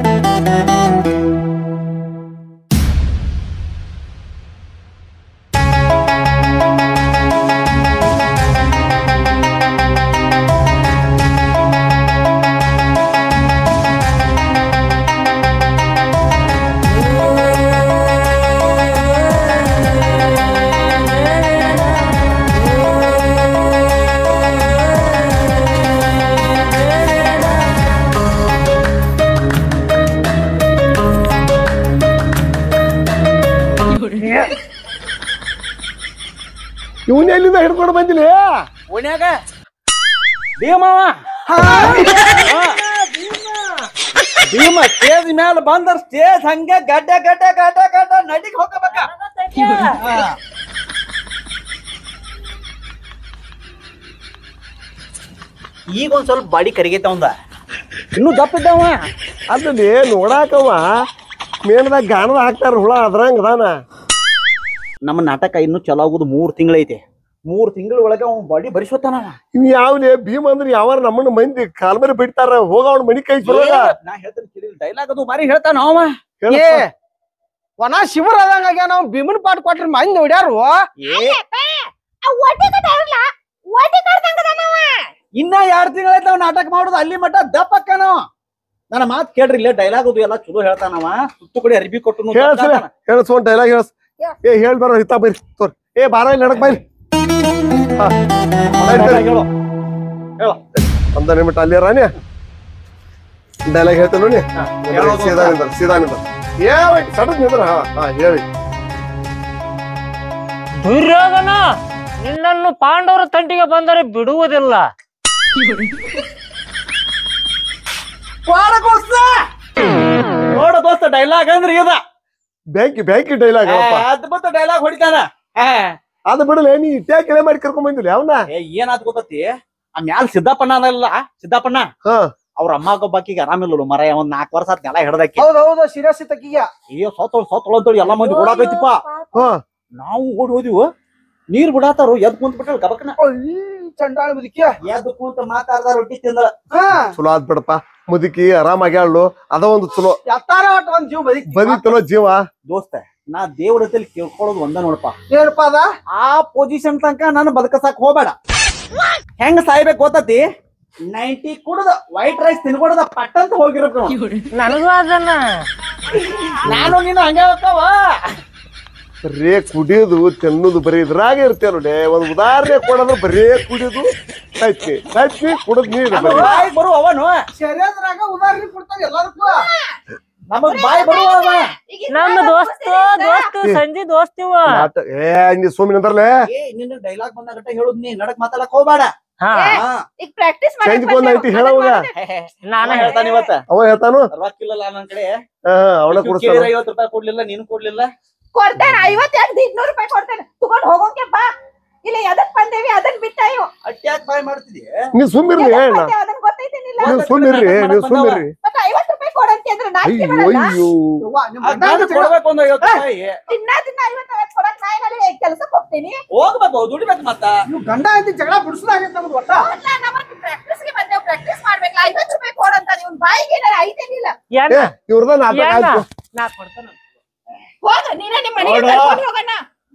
ಇವ್ನ ಎಲ್ಲಿಂದ ಹಿಡ್ಕೊಂಡು ಬಂದಿಲ್ಲ ಓಣ್ಯಾಗ ಭೀಮವ ಭೀಮ ಸ್ಟೇಜ್ ಮ್ಯಾಲ ಬಂದ್ರ ಸ್ಟೇಜ್ ಹಂಗೆ ಗಡ್ಡ ಗಡ್ಡ ಗಡ್ಡ ಗಡ್ಡ ನಡಿಗ್ ಹೋಗಬೇಕ ಈಗ ಒಂದ್ ಸ್ವಲ್ಪ ಬಾಡಿ ಕರಿಗೈತೆ ಅವಂದ ಇನ್ನೂ ದಪ್ಪ ಇದ್ದಾವ ಅಲ್ಲಿ ನೋಡಾಕವ ಮೇಣದಾಗ ಗಾಣದ ಹಾಕ್ತಾರ ಹುಳ ಅದ್ರಂಗ ಅದಾನ ನಮ್ಮ ನಾಟಕ ಇನ್ನು ಚಲೋ ಆಗುದು ಮೂರ್ ತಿಂಗಳೈತೆ ಮೂರ್ ತಿಂಗಳ ಒಳಗ ಅವ್ನ ಬಾಡಿ ಬರಿಸೋತಾನ ಇವ್ ಯಾವ್ಲೇ ಭೀಮ್ ಅಂದ್ರೆ ಯಾವಾರ ನಮ್ಮನ್ನ ಮಂದಿ ಕಾಲ್ಮರಿ ಬಿಡ್ತಾರ ಹೋಗ ಅವ್ನ ಮನಿ ಕೈ ಬರೋದ ನಾ ಹೇಳ್ತೇನೆ ಡೈಲಾಗ್ ಅದು ಮಾರಿ ಹೇಳ್ತಾನ ಅವ ಏ ವನ ಶಿವರ ಆದಂಗ ಆಗ್ಯಾನ ನಾವ್ ಭೀಮನ್ ಪಾಟ್ ಕೊಟ್ರಿ ಮಂದಿ ನೋಡ್ಯಾರು ಏ ಒಟ್ಟಿ ಕಟ್ಟಾರಲ್ಲ ಒಟ್ಟಿ ಕಟ್ದಂಗದನವ ಇನ್ನ ಎರಡ್ ತಿಂಗಳಾಯ್ತು ನಾವ್ ನಾಟಕ ಮಾಡುದು ಅಲ್ಲಿ ಮಟ್ಟ ದಪ್ಪಕ್ಕನವ ನನ್ನ ಮಾತ್ ಕೇಳ್ರಿ ಇಲ್ಲೇ ಡೈಲಾಗ್ ಅದು ಎಲ್ಲ ಚಲೋ ಹೇಳ್ತಾನವ ಸುತ್ತು ಕಡೆ ಅರ್ಬಿ ಕೊಟ್ಟು ಹೇಳ್ಸ್ರಿ. ಹೇಳಸ್ ಒಂದ್ ಡೈಲಾಗ್ ಹೇಳಸ್ ಏ ಹೇಳ್ ಬರೋ ಹಿತಾ ಬರ್ರಿ ತೋರ್ ಏ ಬಾರ ಇಲ್ಲಿ ನಡಕ್ ಬರ್ರಿ ಹಾ. ಆಯ್ತ್ ಬರ್ರಿ. ಒಂದ ನಿಮಿಟ ಅಲ್ಲಿ ರಾಣಿ ಡೈಲಾಗ್ ಹೇಳ್ತೇನೆ ನೋಡಿ ಹೇಳೋದು ಸೀದಾ ನಿಂದ್ರ ಸೀದಾ ನಿಂದ್ರ ಏ ಸಡನ್ ನಿಂದ್ರ ಹಾ ಹಾ ಹೇಳಿ ದುರ್ಯೋಧನ ನಿನ್ನನ್ನು ಪಾಂಡವರ ತಂಟಿಗೆ ಬಂದರೆ ಬಿಡುವುದಿಲ್ಲ ನೋಡ ದೋಸ್ತ ಡೈಲಾಗ್ ಅಂದ್ರೆ ಇದ ಬ್ಯಾಂಕಿ ಬ್ಯಾಂಕಿ ಡೈಲಾಗ್ ಅದ್ಭುತ ಡೈಲಾಗ್ ಹೊಡಿತಾನ ಏ, ಅದು ಬಿಡಲ್ಲ ನೀ ಇಟ್ಯಾಕ ಕೆಳೆ ಮಾಡಿ ಕರ್ಕೊಂಡ್ ಬಂದಿಲ್ಲ ಅವನ ಏ ಏನಾದ್ ಗೊತ್ತತಿ ಆ ಮ್ಯಾಲ್ ಸಿದ್ದಪ್ಪಣ್ಣ ಅದಲ್ಲ ಸಿದ್ದಪ್ಪಣ್ಣ ಹಾ ಅವ್ರ ಅಮ್ಮ ಒಬ್ಬಾಕಿಗೆ ಆರಾಮಿಲ್ಲ ಮರ ಒಂದ್ ನಾಲ್ಕು ವರ್ಷ ಆತ್ ನೆಲ ಹಿಡ್ದಾಕಿ ಹೌದ್ ಹೌದು ಸೀರಿಯಸ್ ತಗಿಯ ಅಯ್ಯೋ ಸೋತೋಳ್ ಸೋತೋಳ್ ಅಂತೇಳಿ ಎಲ್ಲಾ ಮಂದಿ ಓಡಾಕೈತಿಪ್ಪ ಹಾ ನಾವು ಓಡಿ ಹೋದಿವು ನೀರ್ ಬಿಡಾತಾರು ಎದ್ ಕುಂತ ಬಿಟ್ಟ ಗಬಕನ ಚಂಡಾಳ ಮುದುಕಿಯ ಎದ್ ಕುಂತ ಮಾತಾಡ್ದ ರೊಟ್ಟಿ ತಿಂದ ಹಾ ಚಲೋ ಆದ್ ಬಿಡಪ್ಪ ಮುದುಕಿ ಆರಾಮಾಗ್ಯಾಳು ಅದ ಒಂದು ಚಲೋ ಎತ್ತಾರ ಒಟ್ಟು ಒಂದ್ ಜೀವ ಬದುಕಿ ಬದಿತಲೋ ಜೀವ ದೋಸ್ತ ನಾ ದೇವ್ರ ಹತ್ತಲ್ಲಿ ಕೇಳ್ಕೊಳ್ಳೋದು ಒಂದ ನೋಡಪ್ಪ ಏನಪ್ಪ ಅದ ಆ ಪೊಸಿಷನ್ ತನಕ ನಾನು ಬದುಕಸಾಕ್ ಹೋಗ್ಬೇಡ ಹೆಂಗ್ ಸಾಯ್ಬೇಕು ಗೊತ್ತತಿ ನೈಂಟಿ ಕುಡ್ದ ವೈಟ್ ರೈಸ್ ತಿನ್ಕೊಡದ ಪಟ್ಟಂತ ಹೋಗಿರಬೇಕು ನನಗೂ ಅದನ್ನ ನಾನು ನೀನು ಹಂಗೆ ಹೋಗ್ತಾವ ಬರೇ ಕುಡಿಯೋದು ತಿನ್ನೋದು ಬರೀ ಇದ್ರಾಗೆ ಇರ್ತೇವ ನೋಡಿ ಒಂದ್ ಉದಾಹರಣೆ ಕೊಡೋದು ಬರೇ ಕುಡಿಯೋದು ಕಚ್ಚಿ ಕಚ್ಚಿ ಕುಡದ್ ನೀರು ನಮ್ಮ ಬಾಯಿ ಬರುವ ಅವನು ಶರೀರದ್ರಾಗ ಉದಾಹರಣೆ ಕೊಡ್ತಾವ ಎಲ್ಲದಕ್ಕೂ ನಮಗ್ ಬಾಯಿ ಬರುವ ಅವ ನಮ್ಮ ದೋಸ್ತು ದೋಸ್ತು ಸಂಜೆ ದೋಸ್ತಿವ ನಾಟ ಏ ನೀ ಸುಮ್ಮನೆ ಅಂತಾರಲೇ ಏ ನಿನ್ನ ಡೈಲಾಗ್ ಬಂದಾಗಟ್ಟ ಹೇಳುದ್ ನೀ ನಡಕ್ ಮಾತಾಡಕ್ ಹೋಗ್ಬೇಡ ಹಾ ಹಾ. ಈಗ ಪ್ರಾಕ್ಟೀಸ್ ಚೇಂಜ್ ಬಂದ್ ಐತಿ ಹೇಳವಾಗ ನಾನು ಅವ ಹೇಳ್ತಾನ ಇವತ್ತ ಅವ ಹೇಳ್ತಾನು ರೊಕ್ಕ ಇಲ್ಲಲ್ಲ ನನ್ ಕಡೆ ಹಾ ಅವನ ಕೇಳಿದ್ರೆ ಕುಡಿಸ್ತಾನ ಐವತ್ತು ರೂಪಾಯಿ ಕೊಡ್ಲಿಲ್ಲ ನೀನು ಕೊಡ್ಲಿಲ್ಲ ಕೊಡ್ತೇನೆ ಐವತ್ ಯಾಕೆ ಇನ್ನೂರು ರೂಪಾಯಿ ಕೊಡ್ತೇನೆ ತಗೊಂಡ್ ಹೋಗೋಕೆ ಬಾ ಇಲ್ಲ ಎದಕ್ ಬಂದೇವಿ ಅದನ್ ಬಿಟ್ಟಾಯು ಅಟ್ಯಾಕ್ ಬಾಯ್ ಮಾಡ್ತಿದ್ದಿ ನೀ ಸುಮ್ಮಿರ್ಲಿ ಎದಕ್ ಹೇಳ ಬಂದೇವ್ ಅದನ್ ಗೊತ್ತೈತೇನಿಲ್ಲ ನೀವು ಸುಮ್ಮಿರ್ರಿ ನೀವು ಸುಮ್ಮಿರ್ರಿ ಮತ್ತೆ ಐವತ್ ರೂಪಾಯಿ ಕೊಡಂತಿ ಅಂದ್ರೆ ನಾಚಿಕೆ ಅಯ್ಯೋ ಬರಲ್ಲ ಅಯ್ಯೋ ಯವ್ವ, ನಿಮ್ ಆ ಗಂಡ ಗಂಡ ಜಗಳ- ಕೊಡ್ಬೇಕು ಒಂದು ಐವತ್ತು ರೂಪಾಯಿ ದಿನ ದಿನ ಐವತ್ ಐವತ್ ಕೊಡಕ್ ನಾ ಏನಲ್ಲಿ ಕೆಲ್ಸಕ್ಕೆ ಹೋಗ್ತೀನಿ ಹೋಗ್ಬೇಕು ದುಡಿಬೇಕು ಮತ್ತ ನೀವು ಗಂಡ ಐತಿ ಜಗಳ ಬಿಡಿಸಲಾಗೈತೆ ನಮ್ದು ಒಟ್ಟ ಪ್ರಾಕ್ಟೀಸ್ಗೆ ಬಂದೇವ್ ಪ್ರಾಕ್ಟೀಸ್ ಮಾಡ್ಬೇಕಲ್ಲ ಐವತ್ ರೂಪಾಯಿ ಕೊಡಂತ ನೀವು ಬಾಯಿಗೆ ಏನಾರ ಐತೇನಿಲ್ಲ ಏನ ಏ ಇವ್ರದ ನಾಟಕ ಏನ ಆಯ್ತು ನಾ ಕೊಡ್ತೇನೆ ಹೋಗ ನೀನೇ ನಿಮ್ ಮನೆಗೆ ನೋಡು. ಕರ್ಕೊಂಡ್ ಹೋಗೋಣ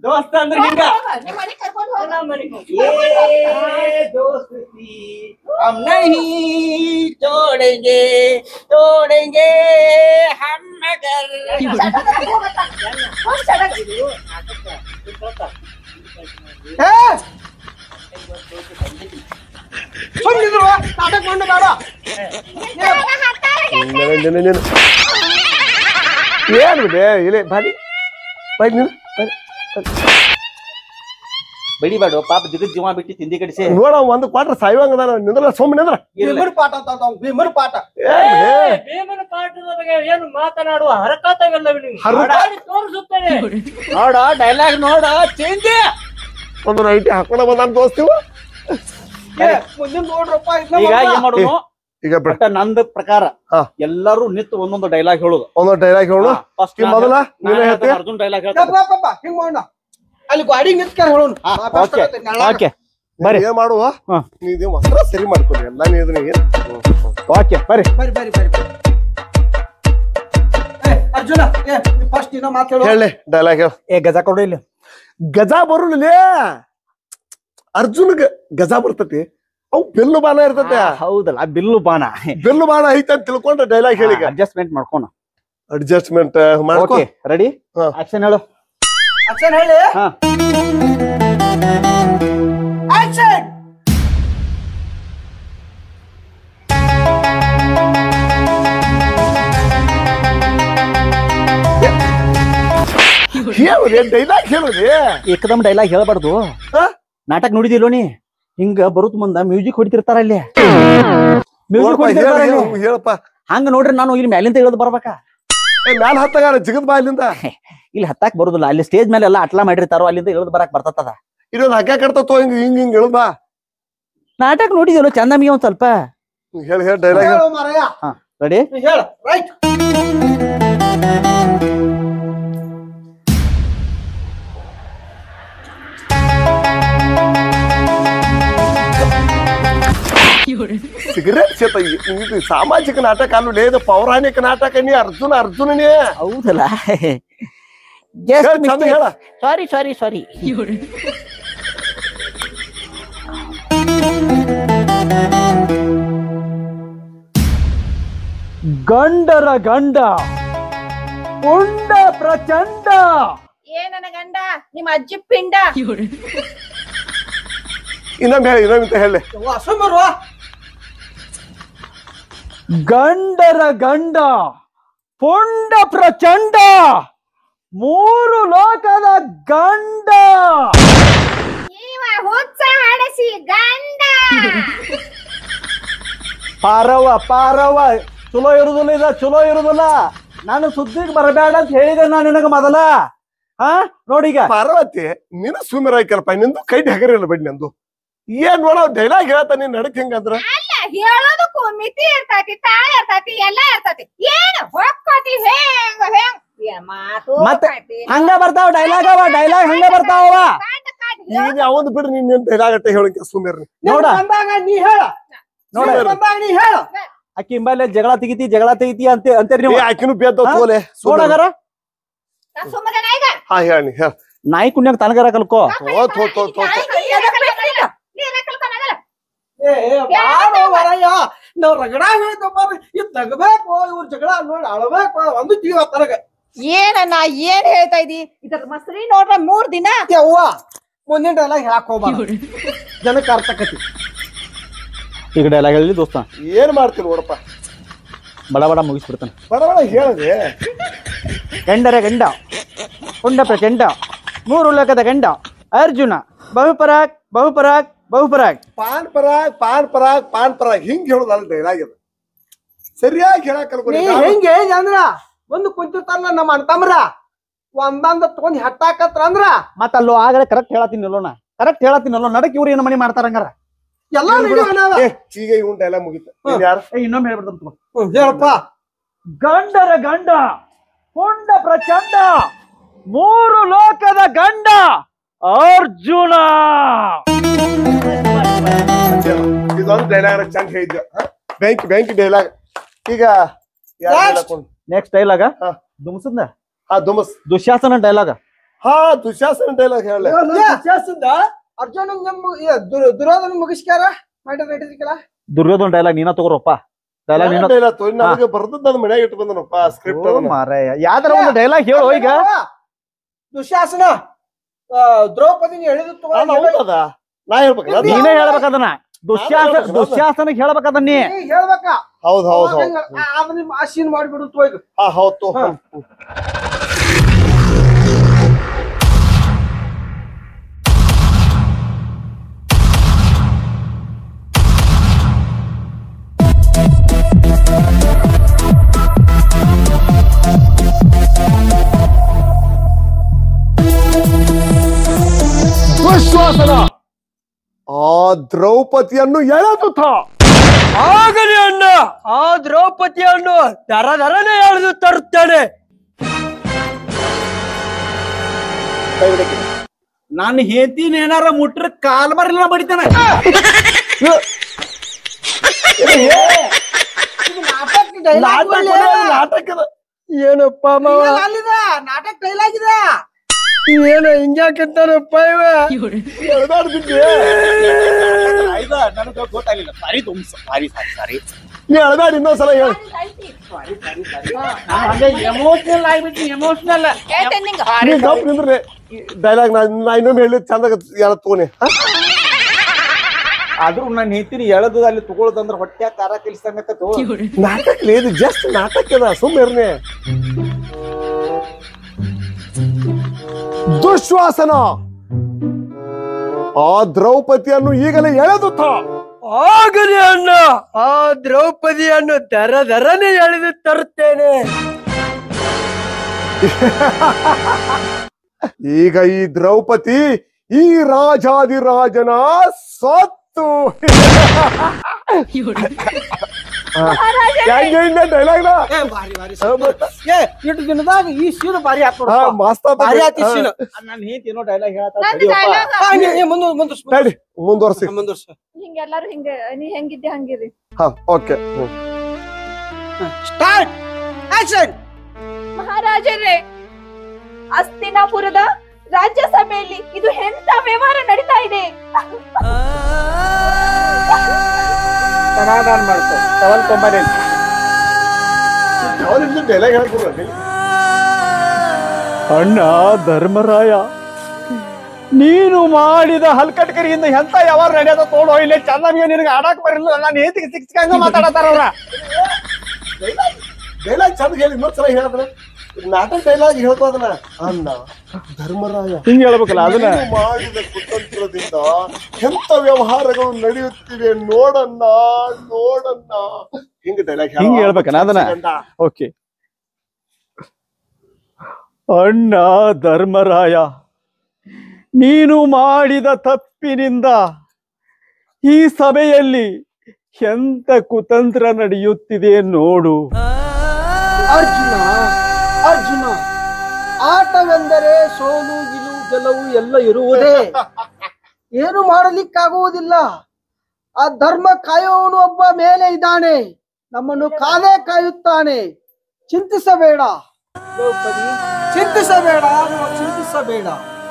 ದೋಸ್ತ ಅಂದ್ರೆ ಹಿಂಗ ನಿಮ್ ಮನೆಗ್ ಕರ್ಕೊಂಡ್ ಹೋಗ್. ನಮ್ ಮನೆಗ್ ಹೋಗ್. ये दोस्ती हम नहीं छोड़ेंगे छोड़ेंगे हम मगर ಹೋಗ್ ಸಡಕ್. ಏ ಸುಮ್ಮನಿದ್ರು ನಾಟಕ ಮಾಡು ಬೇಡ ನೀನು- ನೀನು- ನೀನು. ಏನ್ ಬಿಡೆ ಇಲ್ಲಿ ಬಾಲಿ ಬಾಯ್ ನೀನು ಬಾಯ್. ಬಡಿಬೇಡ ಪಾಪ ದಿಗದ ಜೀವ ಬಿಟ್ಟು ತಿಂದಿ ಕಡಿಸಿ ನೋಡ ಒಂದು ಕ್ವಾರ್ಟರ್ ಸಾಯುವಂಗ ಅದಾನ ನಿಂದ್ರ ಸುಮ್ಮನೆ ನಿಂದ್ರ ಭೀಮನ ಪಾಠ ಅಂತ ಅಂತಾವ್, ಭೀಮನ ಪಾಠ ಏನ್ ಬಿಡೆ? ಏ, ಭೀಮನ ಪಾಠದ ಬಗ್ಗೆ ಏನು ಮಾತನಾಡುವ ಹರಕಾತವಿಲ್ಲವೆ ನೀವು ಹರಕ- ಮಾಡಿ ತೋರಿಸುತ್ತೇನೆ ನೋಡ ಡೈಲಾಗ್ ನೋಡ ಚೇಂಜ್ ಒಂದು ನೈಟಿ ಹಾಕೊಂಡ ಬಂದ ದೋಸ್ತಿವ ಏ ಮುಂದಿನ ನೋಡ್ರಪ್ಪ ಇದ್ನ ಈಗ ಮಾಡ್ದ. ಏನ್ ಮಾಡೋನು ಈಗ ಬಿಡ ಬಟ್ ನಂದ ಪ್ರಕಾರ ಹಾ. ಎಲ್ಲರೂ ನಿಂತು ಒಂದೊಂದು ಡೈಲಾಗ್ ಹೇಳೋದು ಒಂದು ಡೈಲಾಗ್ ಹೇಳು ಫಸ್ಟ್ ಈ ಮೊದಲ ನೀನೇ ಹೇಳ್ತಿ ಅರ್ಜುನ್ ಡೈಲಾಗ್ ಯಪ್ಪ, ಯಪ್ಪ, ಯಪ್ಪ, ಹಿಂಗ್ ಮಾಡೋಣ ಅಲ್ಲಿ ಗಾಡಿ ನಿಂತ್ಕಾರ ಹೇಳೋಣ ಓಕೆ ಓಕೆ ಬರ್ರಿ. ಏನ್ ಮಾಡುವ ಹಾ. ನೀವ್ ವಸ್ತ್ರ ಸರಿ ಮಾಡ್ಕೊಡಿ ಎಲ್ಲ ನೀ ಇದನ್ನ ಏನ್ ಓಕೆ ಬರ್ರಿ ಬರ್ರಿ ಬರ್ರಿ ಬರ್ರಿ ಬರ್ರಿ. ಏ ಅರ್ಜುನ ಏ ಫಸ್ಟ್ ಇನ್ನೂ ಮಾತು ಹೇಳು ಹೇಳಿ ಡೈಲಾಗ್ ಹೇಳ ಏ ಗಜ ಕೊಡು ಇಲ್ಲಿ ಗಜ ಬರುಲ್ಲೇ ಅರ್ಜುನ್ಗ ಗಜ ಬರ್ತತಿ ಅವ್ ಬೆಲ್ಲು ಬಾಣ ಇರ್ತತೆ ಆ, ಹೌದಲ್ಲ ಬಿಲ್ಲು ಬಾಣ ಬೆಲ್ಲು ಬಾಣ ಐತೆ ಅಂತ ತಿಳ್ಕೊಂಡ್ರೆ ಡೈಲಾಗ್ ಹೇಳಿ ಅಡ್ಜಸ್ಟ್ಮೆಂಟ್ ಮಾಡ್ಕೋಣ ಅಡ್ಜಸ್ಟ್ಮೆಂಟ್ ಮಾಡ್ಕೊ ಓಕೆ ರೆಡಿ ಹಾ. ಆಕ್ಷನ್ ಹೇಳು ಆಕ್ಷನ್ ಹೇಳಿ ಹಾ. ಆಕ್ಷನ್ ಹೇಳಿ ಡೈಲಾಗ್ ಹೇಳಿ ಏಕದಮ್ ಡೈಲಾಗ್ ಹೇಳ್ಬಾರ್ದು ಹಾ? ನಾಟಕ ನೋಡಿದಿಲ್ಲೋ ನೀ ಹಿಂಗ ಬರುತ್ ಮುಂದ ಮ್ಯೂಸಿಕ್ ಹೊಡಿತಿರ್ತಾರ ಅಲ್ಲಿ ಮ್ಯೂಸಿಕ್ ಹೊಡಿತಿರ್ತಾರ ಅಲ್ಲಿ. ಹೇಳಪ್ಪ ಹಂಗ ನೋಡ್ರಿ ನಾನು ಇಲ್ಲಿ ಮ್ಯಾಲಿಂದ ಇಳಿದು ಬರ್ಬೇಕಾ ಏ ಮ್ಯಾಲ ಹತ್ತಾಗ ಜಿಗದ್ ಬಾ ಇಲ್ಲಿಂದ ಇಲ್ಲಿ ಹತ್ತಾಕ್ ಬರುದಿಲ್ಲ ಅಲ್ಲಿ ಸ್ಟೇಜ್ ಮೇಲೆ ಎಲ್ಲ ಅಟ್ಲಾ ಮಾಡಿರ್ತಾರೋ ಅಲ್ಲಿಂದ ಇಳಿದು ಬರಾಕ್ ಬರ್ತದ ಇದೊಂದು ಹಗ್ಗ ಕಟ್ತೋ ಹಿಂಗ್ ಹಿಂಗ್ ಹಿಂಗ್ ಹೇಳುದ್ ಬಾ ನಾಟಕ ನೋಡಿದಿಲ್ಲ ಚಂದಮಿಗೆ ಒಂದ್ ಸ್ವಲ್ಪ ಹೇಳಿ ಹೇಳಿ ಡೈಲಾಗ್ ಹೇಳು ಮಾರಾಯ ರೆಡಿ ಹೇಳ ರೈಟ್ ಸಿಗರೇಟ್ ಸೇತ ಇದು ಸಾಮಾಜಿಕ ನಾಟಕ ಅಲ್ಲ ಇದು ಪೌರಾಣಿಕ ನಾಟಕ ನೀ ಅರ್ಜುನ ಅರ್ಜುನನೇ ಹೌದಲ್ಲ ಹೇಳ ಚಂದ ಹೇಳ ಸಾರಿ ಸಾರಿ ಸಾರಿ ಗಂಡರ ಗಂಡ ಉಂಡ ಪ್ರಚಂಡ ಏ ನನ್ನ ಗಂಡ ನಿಮ್ ಅಜ್ಜಿ ಪಿಂಡ ಇನ್ನೊಮ್ಮೆ ಹೇಳಿ ಇನ್ನೊಮ್ಮೆ ಹೇಳಿ ಸುಮ್ಮರು ಗಂಡರ ಗಂಡ ಪುಂಡ ಪ್ರಚಂಡ ಮೂರು ಲೋಕದ ಗಂಡ ಇವ ಹುಚ್ಚ ಹಡಸಿ ಗಂಡ ಪಾರವ್ವ ಪಾರವ್ವ ಚಲೋ ಇರುದಿಲ್ಲ ಇದ ಚಲೋ ಇರುದಿಲ್ಲ ನಾನು ಸುದ್ದಿಗೆ ಬರಬೇಡ ಅಂತ ಹೇಳಿದೆ ನಾನು ನಿನಗ ಮೊದಲ ಹಾ ನೋಡೀಗ ಪಾರ್ವತಿ ನೀನು ಸುಮ್ಮನೆ ಆಯ್ಕಲ್ಪ ನಿಂದು ಕೈ ಹಗರಿಲ್ಲ ಬಿಡಿ ನಂದು ಏನ್ ನೋಡ ಡೈಲಾಗ್ ಹೇಳ್ತಾ ನೀನ್ ನಡಕ್ ಹೆಂಗಂದ್ರ ಅಲ್ಲ ಹೇಳೋದಕ್ಕೂ ಮಿತಿ ಇರ್ತೈತಿ ತಾಳ ಇರ್ತೈತಿ ಎಲ್ಲ ಇರ್ತೈತಿ ಏನು ಹೊಕ್ಕತಿ ಹೆಂಗ ಹೆಂಗ್ ಏ ಮಾತು ಮತ್ತೆ ಕಟ್ಟಿ. ಹಂಗ ಬರ್ತಾವ ಡೈಲಾಗ್ ಅವ ಡೈಲಾಗ್ ಹಂಗ ಬರ್ತಾವ ಗಂಡ ಕಾಡ್ ಈಗ ಯಾವಂದ್ ಬಿಡ್ರಿ ನೀನ್ ಡೈಲಾಗ್ ಅಟ್ಟ ಹೇಳಕ್ಕೆ ಸುಮ್ಮನೆ ನೋಡ ಬಂದಾಗ ನೀ ಹೇಳ ನೋಡ ನೀನ್ ಬಂದಾಗ ನೀ ಹೇಳ ಅಕ್ಕಿ ಹಿಂಬಾಲೆ ಜಗಳ ತೆಗಿತಿ ಜಗಳ ತೆಗಿತಿ ಅಂತ ಅಂತೀರಿ ನೀವು ಆಕಿನೂ ಬೇದ ಹಾ? ತೋಲೆ ನೋಡಗಾರ ನಾ ಸುಮ್ಮನೆ ಈಗ ಹಾ ಹೇಳಿ ಹೇಳ ನಾಯಿ ಕುಣ್ಯಾಗ ತನಗರ ಕಲ್ಕೋ ತೋ ತೋ ತೋ ತೋ ಏ ಏ, ಬಾರೋ ಮಾರಾಯ ನಾವ್ ರಗಡ ಹೇಳ್ತಪ್ಪ ಇದ್ ತಗಬೇಕು ಇವ್ರ ಜಗಳ ನೋಡಿ ಅಳಬೇಕು ಒಂದು ಜೀವ ತನಗ ಏನಣ್ಣ ಏನ್ ಹೇಳ್ತಾ ಇದಿ ಇದ್ರ ಮಸ್ರಿ ನೋಡ್ರ ಮೂರ್ ದಿನ ಅವ್ವ ಮುಂದಿನ ಡೈಲಾಗ್ ಹೇಳಕ್ ಹೋಗ್ಬಾರ ಜನಕ್ಕೆ ಅರ್ಥಕತಿ ಈಗ ಡೈಲಾಗ್ ಹೇಳಿ ದೋಸ್ತ ಏನ್ ಮಾಡ್ತೀನಿ ನೋಡಪ್ಪ ಬಡ ಬಡ ಮುಗಿಸ್ಬಿಡ್ತಾನೆ ಬಡ ಬಡ ಹೇಳಿದೆ ಗಂಡರ ಗಂಡ ಪುಂಡ ಪ್ರಚಂಡ ಮೂರು ಲೋಕದ ಗಂಡ ಅರ್ಜುನ ಬಹುಪರಾಗ್ ಬಹುಪರಾಗ್ ಬಹುಪರಾಗ್ ಪಾನ್ ಪರಾಗ್ ಪಾನ್ ಪರಾಗ್ ಪಾನ್ ಪರಾಗ್ ಹಿಂಗ್ ಹೇಳುದಲ್ಲ ಡೈಲಾಗ್ ಇದು ಸರಿಯಾಗಿ ಹೇಳಕ್ ನೀ ಕಲ್ಕೊಡಿ ಹೆಂಗೆ ಹೆಂಗ್ ಅಂದ್ರ ಒಂದು ಕುಂತಿರ್ತಾರಲ್ಲ ನಮ್ಮ ಅಣ್ತಮ್ರ ಒಂದಂದ ತಗೊಂಡ್ ಹಟ್ಟಾಕತ್ರ ಅಂದ್ರ ಮತ್ತ ಅಲ್ಲೋ ಆಗಲೇ ಕರೆಕ್ಟ್ ಹೇಳತ್ತೀನಿ ಅಲ್ಲೋಣ ಕರೆಕ್ಟ್ ಹೇಳತ್ತೀನಿ ಅಲ್ಲೋ ನಡಕ್ ಇವ್ರು ಏನು ಮನಿ ಮಾಡ್ತಾರ ಹಂಗಾರ ಎಲ್ಲಾ ವಿಡಿಯೋ ಅನಾವ ಏ ಈಗ ಇವ್ನ್ ಡೈಲಾಗ್ ಮುಗಿತ ನೀನ್ ಯಾರು ಏ ಇನ್ನೊಮ್ಮೆ ಹೇಳ್ಬಿಡ್ತಾನ ಹ್ಮ್, ಹೇಳಪ್ಪ ಗಂಡರ ಗಂಡ ಪುಂಡ ಪ್ರಚಂಡ ಮೂರು ಲೋಕದ ಗಂಡ ಅರ್ಜುನ ಇದೊಂದು ಡೈಲಾಗ್ ಚಂದ ಹೇಳಿದ್ದೆ ಬ್ಯಾಂಕ್ ಬ್ಯಾಂಕ್ ಡೈಲಾಗ್ ಈಗ ಯಾರ್ Next. dialogue ಕೊಂಡು? ನೆಕ್ಸ್ಟ್ ಡೈಲಾಗ ಹಾ. ದುಮ್ಸದ ಹಾ ದುಮಸ್ ದುಶ್ಯಾಸನ ಡೈಲಾಗ ಹಾ ದುಶಾಸನ ಡೈಲಾಗ್ ಹೇಳ ದುಶ್ಯಾಸಂದ ಅರ್ಜುನ ದುರೋಧನ ಮುಗಿಸ್ಕ್ಯಾರ ಮಾಡಿದ್ರ ನಡೀತಿಕಲ್ಲ ದುರ್ಯೋಧನ ಡೈಲಾಗ್ ನೀನ ತಗೋರಪ್ಪ ಡೈಲಾಗ್ ನೀನ ಡೈಲಾಗ್ ತೊಗೊಂಡ್ ನನಗೆ ಬರ್ದದ್ ನನ್ನ ಮನ್ಯಾಗ ಇಟ್ಟು ಬಂದನಪ್ಪ ಸ್ಕ್ರಿಪ್ಟ್ ಮಾರಾಯ ಯಾವ್ದಾರ ಒಂದು ಡೈಲಾಗ್ ಹೇಳು ಈಗ ದುಶಾಸನ ಆ, ದ್ರೌಪದಿನ ಎಳೆದು ಹೌದದ ನಾ ಹೇಳ್ಬೇಕಲ್ಲ ಅದ್ನ? ನೀನೇ ಹೇಳ್ಬೇಕದನ್ನ ದುಶ್ಯಾಸ ಹೇಳ್ಬೇಕು, ದುಶ್ಯಾಸನಿಗೆ ಹೇಳ್ಬೇಕದನ್ನ ನೀ ಹೇಳ್ಬೇಕ ಹೌದ್ ಹೌದ್ ಹೌದ್ ಅದ ನಿಮ್ ಆಶೀನ್ ಮಾಡ್ಬಿಡು ತೋಯ್ಗ ಹಾ ಹೌದ್ ತೋ ಹಾ. ದುಶ್ವಾಸನ ಆ ದ್ರೌಪದಿಯನ್ನು ಎಳೆದುತ್ತ ಆಗಲಿ ಅಣ್ಣ ಆ ದ್ರೌಪದಿಯನ್ನು ದರ ದರನೆ ಎಳೆದು ತರುತ್ತೇನೆ ನನ್ನ ಹೇತಿನ ಏನಾರ ಮುಟ್ರ ಕಾಲ್ ಬರಲಿಲ್ಲ ಬಡಿತಾನ ನಾಟಕದ ಏನಪ್ಪ ಮಾವ ನಾಟಕ ಡೈಲಾಗ್ ಇದೆ ಏನು ಹಿಂಗ್ಯಾಕಂತಾರಪ್ಪ ಇವ ನನಗೆ ಗೊತ್ತಾಗಿಲ್ಲ ಸಾರಿ ತುಂಬ ಸಾರಿ ಸಾರಿ ಸಾರಿ ನೀ ಅಳಬೇಡ ಇನ್ನೊಂದ್ಸಲ ಹೇಳು ಎಮೋಷನಲ್ ಆಗ್ಬಿಟ್ಟು ಎಮೋಷನಲ್ ಹೇಳ್ತೇನ್ ನಿಂಗ ನೀ ಗಪ್ ನಿಂದ್ರೆ ಡೈಲಾಗ್ ನಾ ನಾ ಇನ್ನೊಮ್ಮೆ ಹೇಳಿದ್ ಚಂದ ಹೇಳ ತಗೋನೆ ಆದ್ರೂ ನಾನು ಹೇಳ್ತೀನಿ ಎಳದು ಅಲ್ಲಿ ತಗೊಳ್ಳೋದಂದ್ರ ಹೊಟ್ಟೆ ಕಾರ ಕೆಲ್ಸಂಗತ್ತು ನಾಟಕ ಇದು ಜಸ್ಟ್ ನಾಟಕದ ಸುಮ್ಮನೆ ದುಶ್ವಾಸನ ಆ ದ್ರೌಪದಿಯನ್ನು ಈಗಲೇ ಎಳೆದುತ್ತ ಆಗಲಿ ಅಣ್ಣ ಆ ದ್ರೌಪದಿಯನ್ನು ದರ ದರನೆ ಎಳೆದು ತರುತ್ತೇನೆ ಈಗ ಈ ದ್ರೌಪದಿ ಈ ರಾಜಾದಿರಾಜನ ಸೊತ್ತು ಡೈಲಾಗ್ ಏ ಇಟ್ಟು ದಿನದಾಗ ಈ ಸೀನ್ ಭಾರಿ ಹಾಕೋಣ ಮಸ್ತ್ ಭಾರಿ ಆತಿ ಸೀನ್ ನಾನು ಹೇಳ್ತೀನೋ ಡೈಲಾಗ್ ನಂದು dialogue ಮುಂದೆ ಮುಂದೆ ತಡಿ ಮುಂದುವರ್ಸಿ ಮುಂದುವರ್ಸ ಹಿಂಗೆಲ್ಲಾರು ಹಿಂಗ ನೀ ಹೆಂಗಿದ್ದೆ ಹಂಗಿರಿ ಹಾ ಓಕೆ ಸ್ಟಾರ್ಟ್ ಆಕ್ಷನ್ ಮಹಾರಾಜರೇ ಅಸ್ತಿನಾಪುರದ ರಾಜ್ಯಸಭೆಯಲ್ಲಿ ಇದು ಎಂತ ವ್ಯವಹಾರ ನಡೀತಾ ಇದೆ ಸಮಾಧಾನ ಮಾಡ್ಕೊ ಸವಲ್ ಕೊಂಬರೇನ್ ಡೈಲಾಗ್ ಹೇಳ್ಕೊಡ್ರಿ ಅಣ್ಣ ಧರ್ಮರಾಯ ನೀನು ಮಾಡಿದ ಹಲ್ಕಟ್ಕರಿಯಿಂದ ಎಂತ ಯಾವಾಗ ನಡೆಯೋದ ತೋಡೋ ಇಲ್ಲೇ ಚೆನ್ನಾಗಿ ನಿನಗೆ ಆಡಕ್ ಬರಲಿಲ್ಲ ನಾನು ಹೇತಿಗೆ ಸಿಕ್ಸ್ಕಂಗ ಮಾತಾಡತಾರ ಅವ್ರ ಡೈಲಾಗ್ ಚಂದ ಹೇಳಿ ಇನ್ನೊಂದ್ಸಲ ಹೇಳಿದ್ರೆ ನಾಟಕ ಡೈಲಾಗ್ ಹೇಳ್ಕೋದನ ಅಣ್ಣ ಧರ್ಮರಾಯ ಹಿಂಗ್ ಹೇಳ್ಬೇಕಲ್ಲ ಅದನ್ನ ನೀನು ಮಾಡಿದ ಕುತಂತ್ರದಿಂದ ಎಂತ ವ್ಯವಹಾರಗಳು ನಡೆಯುತ್ತಿವೆ ನೋಡಣ್ಣ ನೋಡಣ್ಣ ಹಿಂಗ ಡೈಲಾಗ್ ಹಿಂಗ್ ಹೇಳ್ಬೇಕನ ಅದನ್ನ ಓಕೆ ಅಣ್ಣ ಧರ್ಮರಾಯ ನೀನು ಮಾಡಿದ ತಪ್ಪಿನಿಂದ ಈ ಸಭೆಯಲ್ಲಿ ಎಂತ ಕುತಂತ್ರ ನಡೆಯುತ್ತಿದೆ ನೋಡು ಅರ್ಜುನ ಅರ್ಜುನ ಆಟವೆಂದರೆ ಸೋಲು ಗಿಲು ಗೆಲುವು ಎಲ್ಲ ಇರುವುದೇ ಏನು ಮಾಡಲಿಕ್ಕಾಗುವುದಿಲ್ಲ ಆ ಧರ್ಮ ಕಾಯುವವನು ಒಬ್ಬ ಮೇಲೆ ಇದ್ದಾನೆ ನಮ್ಮನ್ನು ಕಾಲೇ ಕಾಯುತ್ತಾನೆ ಚಿಂತಿಸಬೇಡ ದ್ರೌಪದಿ ಚಿಂತಿಸಬೇಡ ನೀವು ಚಿಂತಿಸಬೇಡ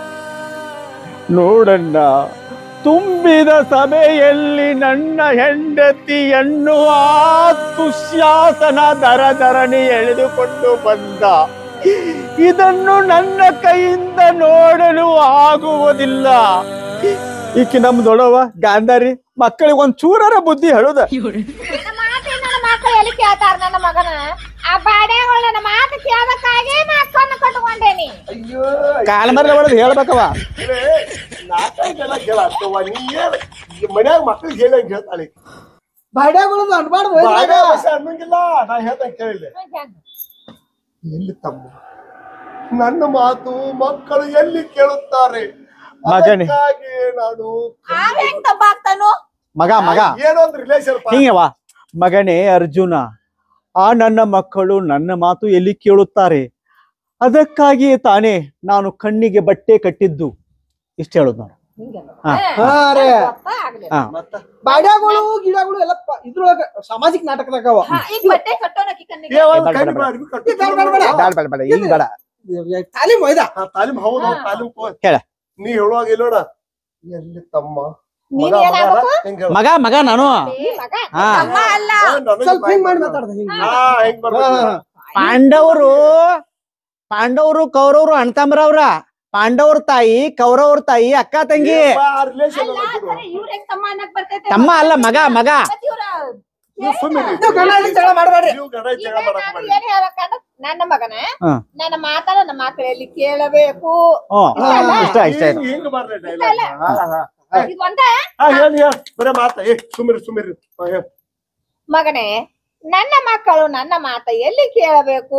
ನೋಡಣ್ಣ ತುಂಬಿದ ಸಭೆಯಲ್ಲಿ ನನ್ನ ಹೆಂಡತಿಯನ್ನು ಆ ದುಶ್ಯಾಸನ ದರ ದರಣಿ ಎಳೆದುಕೊಂಡು ಬಂದ ಇದನ್ನು ನನ್ನ ಕೈಯಿಂದ ನೋಡಲು ಆಗುವುದಿಲ್ಲ ಈಕಿ ನಮ್ ದೊಡವ ಗಾಂಧಾರಿ ಮಕ್ಕಳಿಗೆ ಒಂದ್ ಚೂರರ ಬುದ್ಧಿ ಹೇಳುದ ನನ್ನ ಮಾತು ನನ್ನ ಮಕ್ಕಳು ಎಲ್ಲಿ ಕೇಳ್ತಾರ ನನ್ನ ಮಗನ ಆ ಬಾಡ್ಯಾಗಳು ನನ್ನ ಮಾತು ಕೇಳಬೇಕಾಗಿ ನಾ ಕಣ್ಣು ಕಟ್ಕೊಂಡೇನಿ ಕಾಲ ಮರ ಒಳಗೆ ಹೇಳ್ಬೇಕವ ನಾಟಕ ಡೈಲಾಗ್ ಹೇಳತ್ತವ ನೀ ಏನ್ ಮನ್ಯಾಗ ಮಕ್ಳಿಗೆ ಹೇಳಂಗ್ ಹೇಳ್ತಾಳೆ ಬಾಡ್ಯಾಗಳದ್ದು ಅನ್ಬಾರ್ದು ಬಾಯ ಭಾಷೆ ಅನ್ನಂಗಿಲ್ಲ ನಾ ಹೇಳ್ದಂಗ್ ಕೇಳಿಲ್ಲ ಎಲ್ಲಿ ತಮ್ಮ ನನ್ನ ಮಾತು ಮಕ್ಕಳು ಎಲ್ಲಿ ಕೇಳುತ್ತಾರೆ ಮಗನೇ. ಅದಕ್ಕಾಗಿ ನಾನು ಆಗ ಹೆಂಗ್ ತಪ್ಪಾಗ್ತಾನು ಮಗ ಮಗ ಏನೋ ಒಂದು ರಿಲೇಷನ್ ಹಿಂಗವ ಮಗನೇ ಅರ್ಜುನ ಆ ನನ್ನ ಮಕ್ಕಳು ನನ್ನ ಮಾತು ಎಲ್ಲಿ ಕೇಳುತ್ತಾರೆ ಅದಕ್ಕಾಗಿಯೇ ತಾನೇ ನಾನು ಕಣ್ಣಿಗೆ ಬಟ್ಟೆ ಕಟ್ಟಿದ್ದು ಇಷ್ಟ ಹೇಳುದು ನಾನು ಹಾ. ಹಾ ರೇ ಆಗ್ಲಿ ಹಾ ಬಾಡ್ಯಾಗಳು ಗಿಡಗಳು ಎಲ್ಲ ಪ- ಇದ್ರೊಳಗ ಸಾಮಾಜಿಕ ನಾಟಕದಾಗ ಅವ ಹಾ, ಈಗ ಬಟ್ಟೆ ಕಟ್ಟೋನಕಿ ಕಣ್ಣಿಗೆ ಬೇಡ, ಬೇಡ, ಬೇಡ. ಬೇಡ, ಬೇಡ, ಬೇಡ. ಬೇಡ ಬೇಡ ಬೇಡ ಈಗ ಬೇಡ ತಾಲೀಮ್ ಒಯ್ದ ಹಾ, ತಾಲೀಮ್ ಹೌದು ಹೌದು, ತಾಲೀಮ್ ತಗೋ. ಹೇಳ. ನೀ ಹೇಳುವಾಗ ಇಲ್ಲೋಡ ಎಲ್ಲಿ ತಮ್ಮ ನೀನ್ ಮಗ ಏನಾಗ್ಬೇಕು? ಮಗ ಹೆಂಗ್ ಹೇಳು? ಮಗ ಮಗ ನಾನು ಹಾ ಅಮ್ಮ ಅಲ್ಲ ಹಾ, ನನಗೆ ಸ್ವಲ್ಪ ಹಿಂಗ್ ಮಾಡಿ ಬಾಯ್ ಮಾತಾಡ್ದ ಹಿಂಗ್ ಹಾ, ಹೆಂಗ್ ಬರ್ಬೇಕು? ಪಾಂಡವರು ಪಾಂಡವರು ಕೌರವರು ಅಣ್ತಂಬ್ರವ್ರ ಪಾಂಡವ್ರ ತಾಯಿ ಕೌರವ್ರ ತಾಯಿ ಅಕ್ಕ ತಂಗಿ ಏ, ಬಾ, ಆ relation ಅಲ್ಲ ಬಿಡು. ಇವ್ರ ಹೆಂಗ್ ತಮ್ಮ ಅನ್ನಕ್ ಬರ್ತೈತೆ ತಮ್ಮ ಅಲ್ಲ ಮಗ ಮಗ ಮತ್ತ್ ಇವ್ರ ನೀವು ಸುಮ್ಮನೆ ನೀವು ಗಂಡ ಹೆಂಡ್ತಿ ಜಗಳ ಮಾಡ್ಬೇಡ್ರಿ ನೀವು ಗಂಡ ಈಗ ಜಗಳ ಮಾಡಕ್ ನಾನು ಮಾಡಿ ಏನ್ ಹೇಳ್ಬೇಕಂದ್ರ ನನ್ನ ಮಗನ ಹಾ. ನನ್ನ ಮಾತ ನನ್ನ ಮಾತುಗಳಲ್ಲಿ ಕೇಳಬೇಕು ಹ್ಮ್ ಇಷ್ಟ ಇಷ್ಟ ಆಯ್ತು ಹಿಂಗ್ ಬರ್ಲಿ dialogue. ಹಾ, ಹಾ, ಹಾ. ಇದು ಒಂದ ಹಾ, ಹೇಳಿ ಹೇಳಿ ಬರೇ ಮಾತ ಏ ಸುಮ್ಮಿರಿ ಸುಮ್ಮಿರಿ ಹಾ, ಹೇಳು. ಮಗನೇ ನನ್ನ ಮಕ್ಕಳು ನನ್ನ ಮಾತ ಎಲ್ಲಿ ಕೇಳಬೇಕು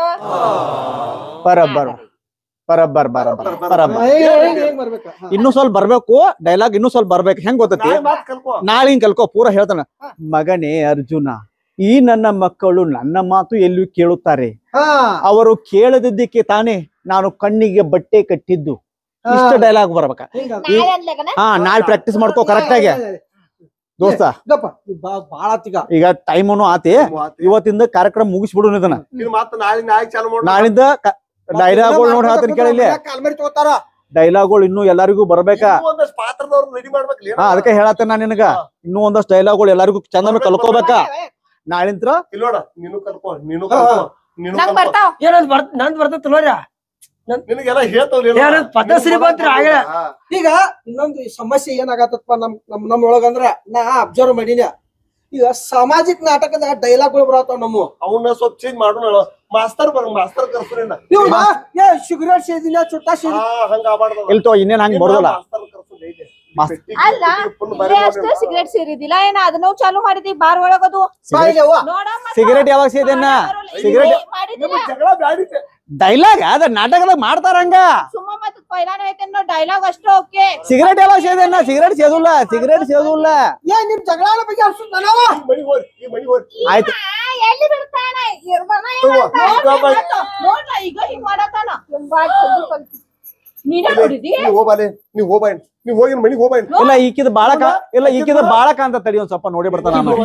ಬರಬ್ಬರ್ ಬರಬ್ಬರ್ ಬರಬ್ಬರ್ ಬರಬ್ಬರ್ ಹಿಂಗ್ ಹಿಂಗ್ ಬರ್ಬೇಕ ಹಾ. ಇನ್ನೂ ಸ್ವಲ್ಪ ಬರ್ಬೇಕು ಡೈಲಾಗ್ ಇನ್ನೂ ಸ್ವಲ್ಪ ಬರ್ಬೇಕು ಹೆಂಗ್ ಗೊತ್ತೈತಿ ನಾಳೆ ಮಾತ್ ಕಲ್ಕೋ ನಾಳೆ ಹಿಂಗ್ ಕಲ್ಕೋ ಪೂರ ಹೇಳ್ತಾನ ಮಗನೇ ಅರ್ಜುನ ಈ ನನ್ನ ಮಕ್ಕಳು ನನ್ನ ಮಾತು ಎಲ್ಲಿಯೂ ಕೇಳುತ್ತಾರೆ ಹಾ ಅವರು ಕೇಳದಿದ್ದಕ್ಕೆ ತಾನೇ ನಾನು ಕಣ್ಣಿಗೆ ಬಟ್ಟೆ ಕಟ್ಟಿದ್ದು ಇಷ್ಟ ಡೈಲಾಗ್ ಬರ್ಬೇಕ ಹಿಂಗ ನಾಳೆ ಅನ್ಲಗನ ಹಾ ನಾಳೆ ಪ್ರಾಕ್ಟೀಸ್ ಮಾಡ್ಕೋ ಕರೆಕ್ಟ್ ಆಗಿ ದೋಸ್ತ ಗಪ್ಪ ಇದು ಬಾ- ಬಾಳ ಆತಿಗ ಈಗ ಟೈಮನು ಆತಿ ಇವತ್ತಿಂದ ಕಾರ್ಯಕ್ರಮ ಮುಗಿಸ್ಬಿಡು ಇದನ್ನ ಇದು ಮಾತು ನಾಳೆ ನಾಳೆ ಚಾಲು ಮಾಡು ನಾಳಿಂದ ಡೈಲಾಗ್ಗಳು ನೋಡಿ ಹೇಳ್ತೀನಿ ಕೇಳಿ ಇಲ್ಲಿ ಕಾಲ್ಮರಿ ತಗೋತಾರ ಡೈಲಾಗ್ಗಳು ಇನ್ನೂ ಎಲ್ಲರಿಗೂ ಬರ್ಬೇಕಾ ಇನ್ನೂ ಒಂದಷ್ಟು ಪಾತ್ರದವ್ರು ರೆಡಿ ಮಾಡ್ಬೇಕಲ್ಲ ಹಾ ಅದಕ್ಕೆ ಹೇಳತ್ತೇನೆ ನಾನು ನಿನಗ ಇನ್ನೂ ಒಂದಷ್ಟು ಡೈಲಾಗ್ಗಳು ಎಲ್ಲರಿಗೂ ಚಂದನ ಕಲ್ಕೋಬೇಕಾ ನಾಳಿಂತ್ರ ಇಲ್ಲೋಡ ನೀನು ಕಲ್ಕೋ ನೀನು ಕಲ್ಕೋ ನೀನು ನಂಗ್ ಕಲ್ಕೋ ಬರ್ತಾವ ಏನಂತ ಬರ್ತ ನಂದ್ ಬರ್ತೈತಿ ನೋಡ್ರಿ ನಿನಗೆಲ್ಲ ಹೇಳ್ತಾವ್ಲಿ ಏನ್ ಪದ್ಧತಿ ಬಂತ್ರಿ ಆಗಲೇ. ಈಗ ಇನ್ನೊಂದು ಈ ಸಮಸ್ಯೆ ಏನಾಗತ್ತಪ್ಪ ನಮ್ ನಮ್ ನಮ್ ಒಳಗಂದ್ರ ನಾ ಅಬ್ಸರ್ವ್ ಮಾಡೀನಿ ಈಗ ಸಾಮಾಜಿಕ ನಾಟಕದ ಡೈಲಾಗ್ಗಳು ಬರತ್ತಾವ ನಮ್ಮ ಅವನ್ನ ಸ್ವಲ್ಪ ಚೇಂಜ್ ಮಾಡೋಣ ಮಾಸ್ತರ್ ಬರ ಮಾಸ್ತರ್ ಕರ್ಸ್ರೇನ ಇವ್ ಏ ಸಿಗರೇಟ್ ಸೇದಿನ ಚುಟ್ಟ ಹಾ ಸೇದಿ ಹಂಗ ಆಬಾರ್ದು ಇಲ್ತೋ ಇನ್ನೇನ್ ಹಂಗ್ ಬರೋದಲ್ಲ ಮಾಸ್ತರ್ ಕರ್ಸು ಡೈಲಿ ಮಾಸ್- ಅಲ್ಲ ಇಲ್ಲೇ ಅಷ್ಟೇ ಸಿಗರೇಟ್ ಸೇರಿದಿಲ್ಲ ಏನ ಅದನ್ನೂ ಚಾಲು ಮಾಡಿದಿ ಬಾರ್ ಒಳಗದು ಬಾಯಿಲೆ ಅವ್ವ. ನೋಡ ಮತ್ತ. ಸಿಗರೇಟ್ ಯಾವಾಗ ಸೇದನ್ನ ಸಿಗರೇಟ್ ಏ ಮಾಡಿದಿಲ್ಲ? ನಿಮ್ಗೆ ಜಗಳ ಬ್ಯಾಡಿದೆ ಡೈಲಾಗ್ ಅದ ನಾಟಕದಾಗ ಮಾಡ್ತಾರ ಹಂಗ ಸುಮ್ಮ ಮತ್ತ ಪೈಲಾನ ಐತೆ ಡೈಲಾಗ್ ಅಷ್ಟೇ ಓಕೆ ಸಿಗರೇಟ್ ಯಾವಾಗ ಸೇದನ್ನ ಸಿಗರೇಟ್ ಸೇದುಲ್ಲ ಸಿಗರೇಟ್ ಸೇದುಲ್ಲ ಏ ನಿಮ್ ಜಗಳ ಬಗ್ಗೆ ಅನ್ಸುತ್ತ ನಾವ ಈ ಮನಿ ಹೋರಿ ಈ ಮನಿ ಹೋರಿ ಆಯ್ತು ಎಲ್ಲಿ ಬಿಡ್ತಾನ ಇರ್ಬಾನ ತಗೋ, ಈಗ ಬಾ. ನೋಡ್ಲ ಈಗ ಹಿಂಗ್ ಮಾಡತಾನ ಹಿಂಗಾಗ್ ಚಂದ ಕಲ್ತಿ. ನೀನೇ ನೋಡಿದಿ ನೀ ಹೋಗ್ಬಾಲೆ ನೀ ಹೋಗ್ಬಾಯ್ ನೀ ಹೋಗಿ ಮನಿಗ್ ಹೋಗ್ಬಾಯ್ ಇಲ್ಲ ಈಕಿದ ಬಾಳ ಕಾ ಇಲ್ಲ ಈಕಿದ ಬಾಳ ಕಾಂತ ತಡಿ ಒಂದ್ ಸ್ವಲ್ಪ ನೋಡಿ ಬಿಡ್ತಾನ ನಾನು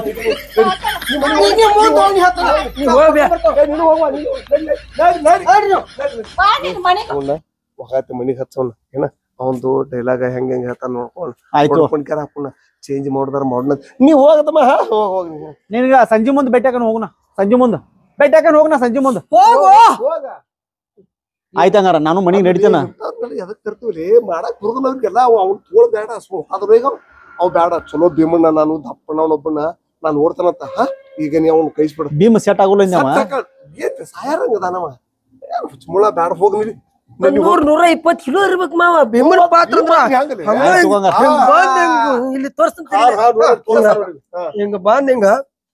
ನೀನೇ ಮುಂದ್ ಹೋಗಿ ಹೇಳ್ತಾನ. ನೀವ್ ಹೋಗ್ಬೇ. ನೀನು ಹೋಗ್ಬಾ ನೀನು ನಡಿ, ನಡಿ, ನಡಿ. ನೋಡ್ರಿ ನೀವು. ಬಾ ನಿನ್ ಮನೆಗ್ ಅವನ್ನ ಒಗಾತಿ ಮನಿಗ್ ಹಚ್ಚವನ ಏನ ಅವಂದು ಡೈಲಾಗ ಹೆಂಗ್ ಹೆಂಗ್ ಹೇಳ್ತಾನ ನೋಡ್ಕೊಂಡ್ ಆಯ್ತು ನೋಡ್ಕೊಂಡ್ ಕ್ಯಾರ ಹಾಕೋಣ ಚೇಂಜ್ ಮಾಡ್ದಾರ ಮಾಡೋಣ ನೀ ಹೋಗದಮ್ಮ ಹಾ ಹೋಗ್ ಹೋಗ್ ನೀ. ನಿನ್ಗ ಸಂಜೆ ಮುಂದೆ ಭೇಟಿಯಾಕನ್ ಹೋಗುನ ಸಂಜೆ ಮುಂದೆ ಭೇಟಿಯಾಕನ್ ಹೋಗುನ ಸಂಜೆ ಮುಂದೆ ಹೋಗು ಹೋಗ ಆಯ್ತು ಹಂಗಾರ ನಾನು ಮನಿಗ್ ನಡಿತೇನ ಇಂಥವ್ರ್ನೆಲ್ಲ ಎದಕ್ ತರ್ತೀವ್ರಿ ಮಾಡಕ್ ಬರುದಿಲ್ಲ ಅವ್ರಿಗೆಲ್ಲ ಅವ್ ಅವ್ನ್ ತೋಳ್ ಬೇಡ ಸ್ಮೋ ಅದ್ರ ಈಗ ಅವ್ ಬೇಡ ಚಲೋ ಭೀಮಣ್ಣ ನಾನು ದಪ್ಪಣ್ಣವನೊಬ್ಬನ ನಾನು ನೋಡ್ತಾನಂತ ಹಾ ಈಗ ನೀ ಅವ್ನ ಕೈಸ್ಬಿಡ ಭೀಮ್ ಸೆಟ್ ಆಗುಲ್ಲ ಇಂದವ ಏನ್ ಸಾಯಾರಂಗದಾನವ ಮುಳ ಬೇಡ ಹೋಗ್ ನೀಡಿ ಒಂದ್ ನೂರ್ ನೂರ ಇಪ್ಪತ್ ಕಿಲೋ ಇರ್ಬೇಕು ಮಾವ ಬೆಂಬಲ ಪಾತ್ರ ಅಂದ್ರ ಹೆಂಗಲಿ ಹಂಗ ಆಯ್ತು ಹಂಗಾರ. ಹಿಂಗ್ ಬಂದ್ ಹಿಂಗ್ ಇಲ್ಲಿ ತೋರ್ಸ್ತಂತ ಹಿಂಗ ಬಂದ್ ಹಿಂಗ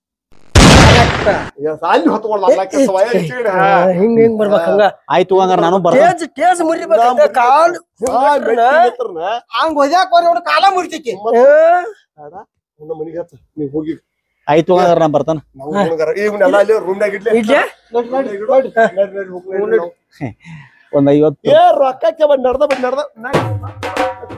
ಅಲ್ಲಿ ಹೊತ್ಕೊಳ್ಳ ಹಿಂಗ್ ಹಿಂಗ್ ಬರ್ಬೇಕ್ ಹಂಗ ಆಯ್ತು ಹಂಗಾರ ನಾನು ಬರ್ತೇನೆ ಟೇಜ್ ಟೇಜ್ ಮುರಿಬೇಕಂತ ಕಾಲ್ ಹಂಗ ಒದ್ಯಾಕ ಹೋರಿ ಅವ್ನ ಕಾಲ ಮುರಿತೈತಿ ಮನಿಗೆ ಹಚ್ಚ ನೀವ್ ಹೋಗಿ ಆಯ್ತು ಹಂಗಾರ ನಾನು ಬರ್ತಾನ ನಾವು ಹುಡುಗರ ಇವನ್ನೆಲ್ಲ ಅಲ್ಲಿ ರೂಮ್ನಾಗ ಇಡ್ಲಿ ಇಡ್ಲೆ? ನೋಡ್ರಿ, ನೋಡ್ರಿ, ನಡಿ, ನಡಿ, ನಡಿ, ಹೋಗ್ ನಡಿ, ನಾವು. ಒಂದ್ ಐವತ್ತು ಏ ರೊಕ್ಕಕ್ಕೆ ಬಂದ್ ನಡ್ದ ಬಂದ್ ನಡ್ದ ನಡಿ.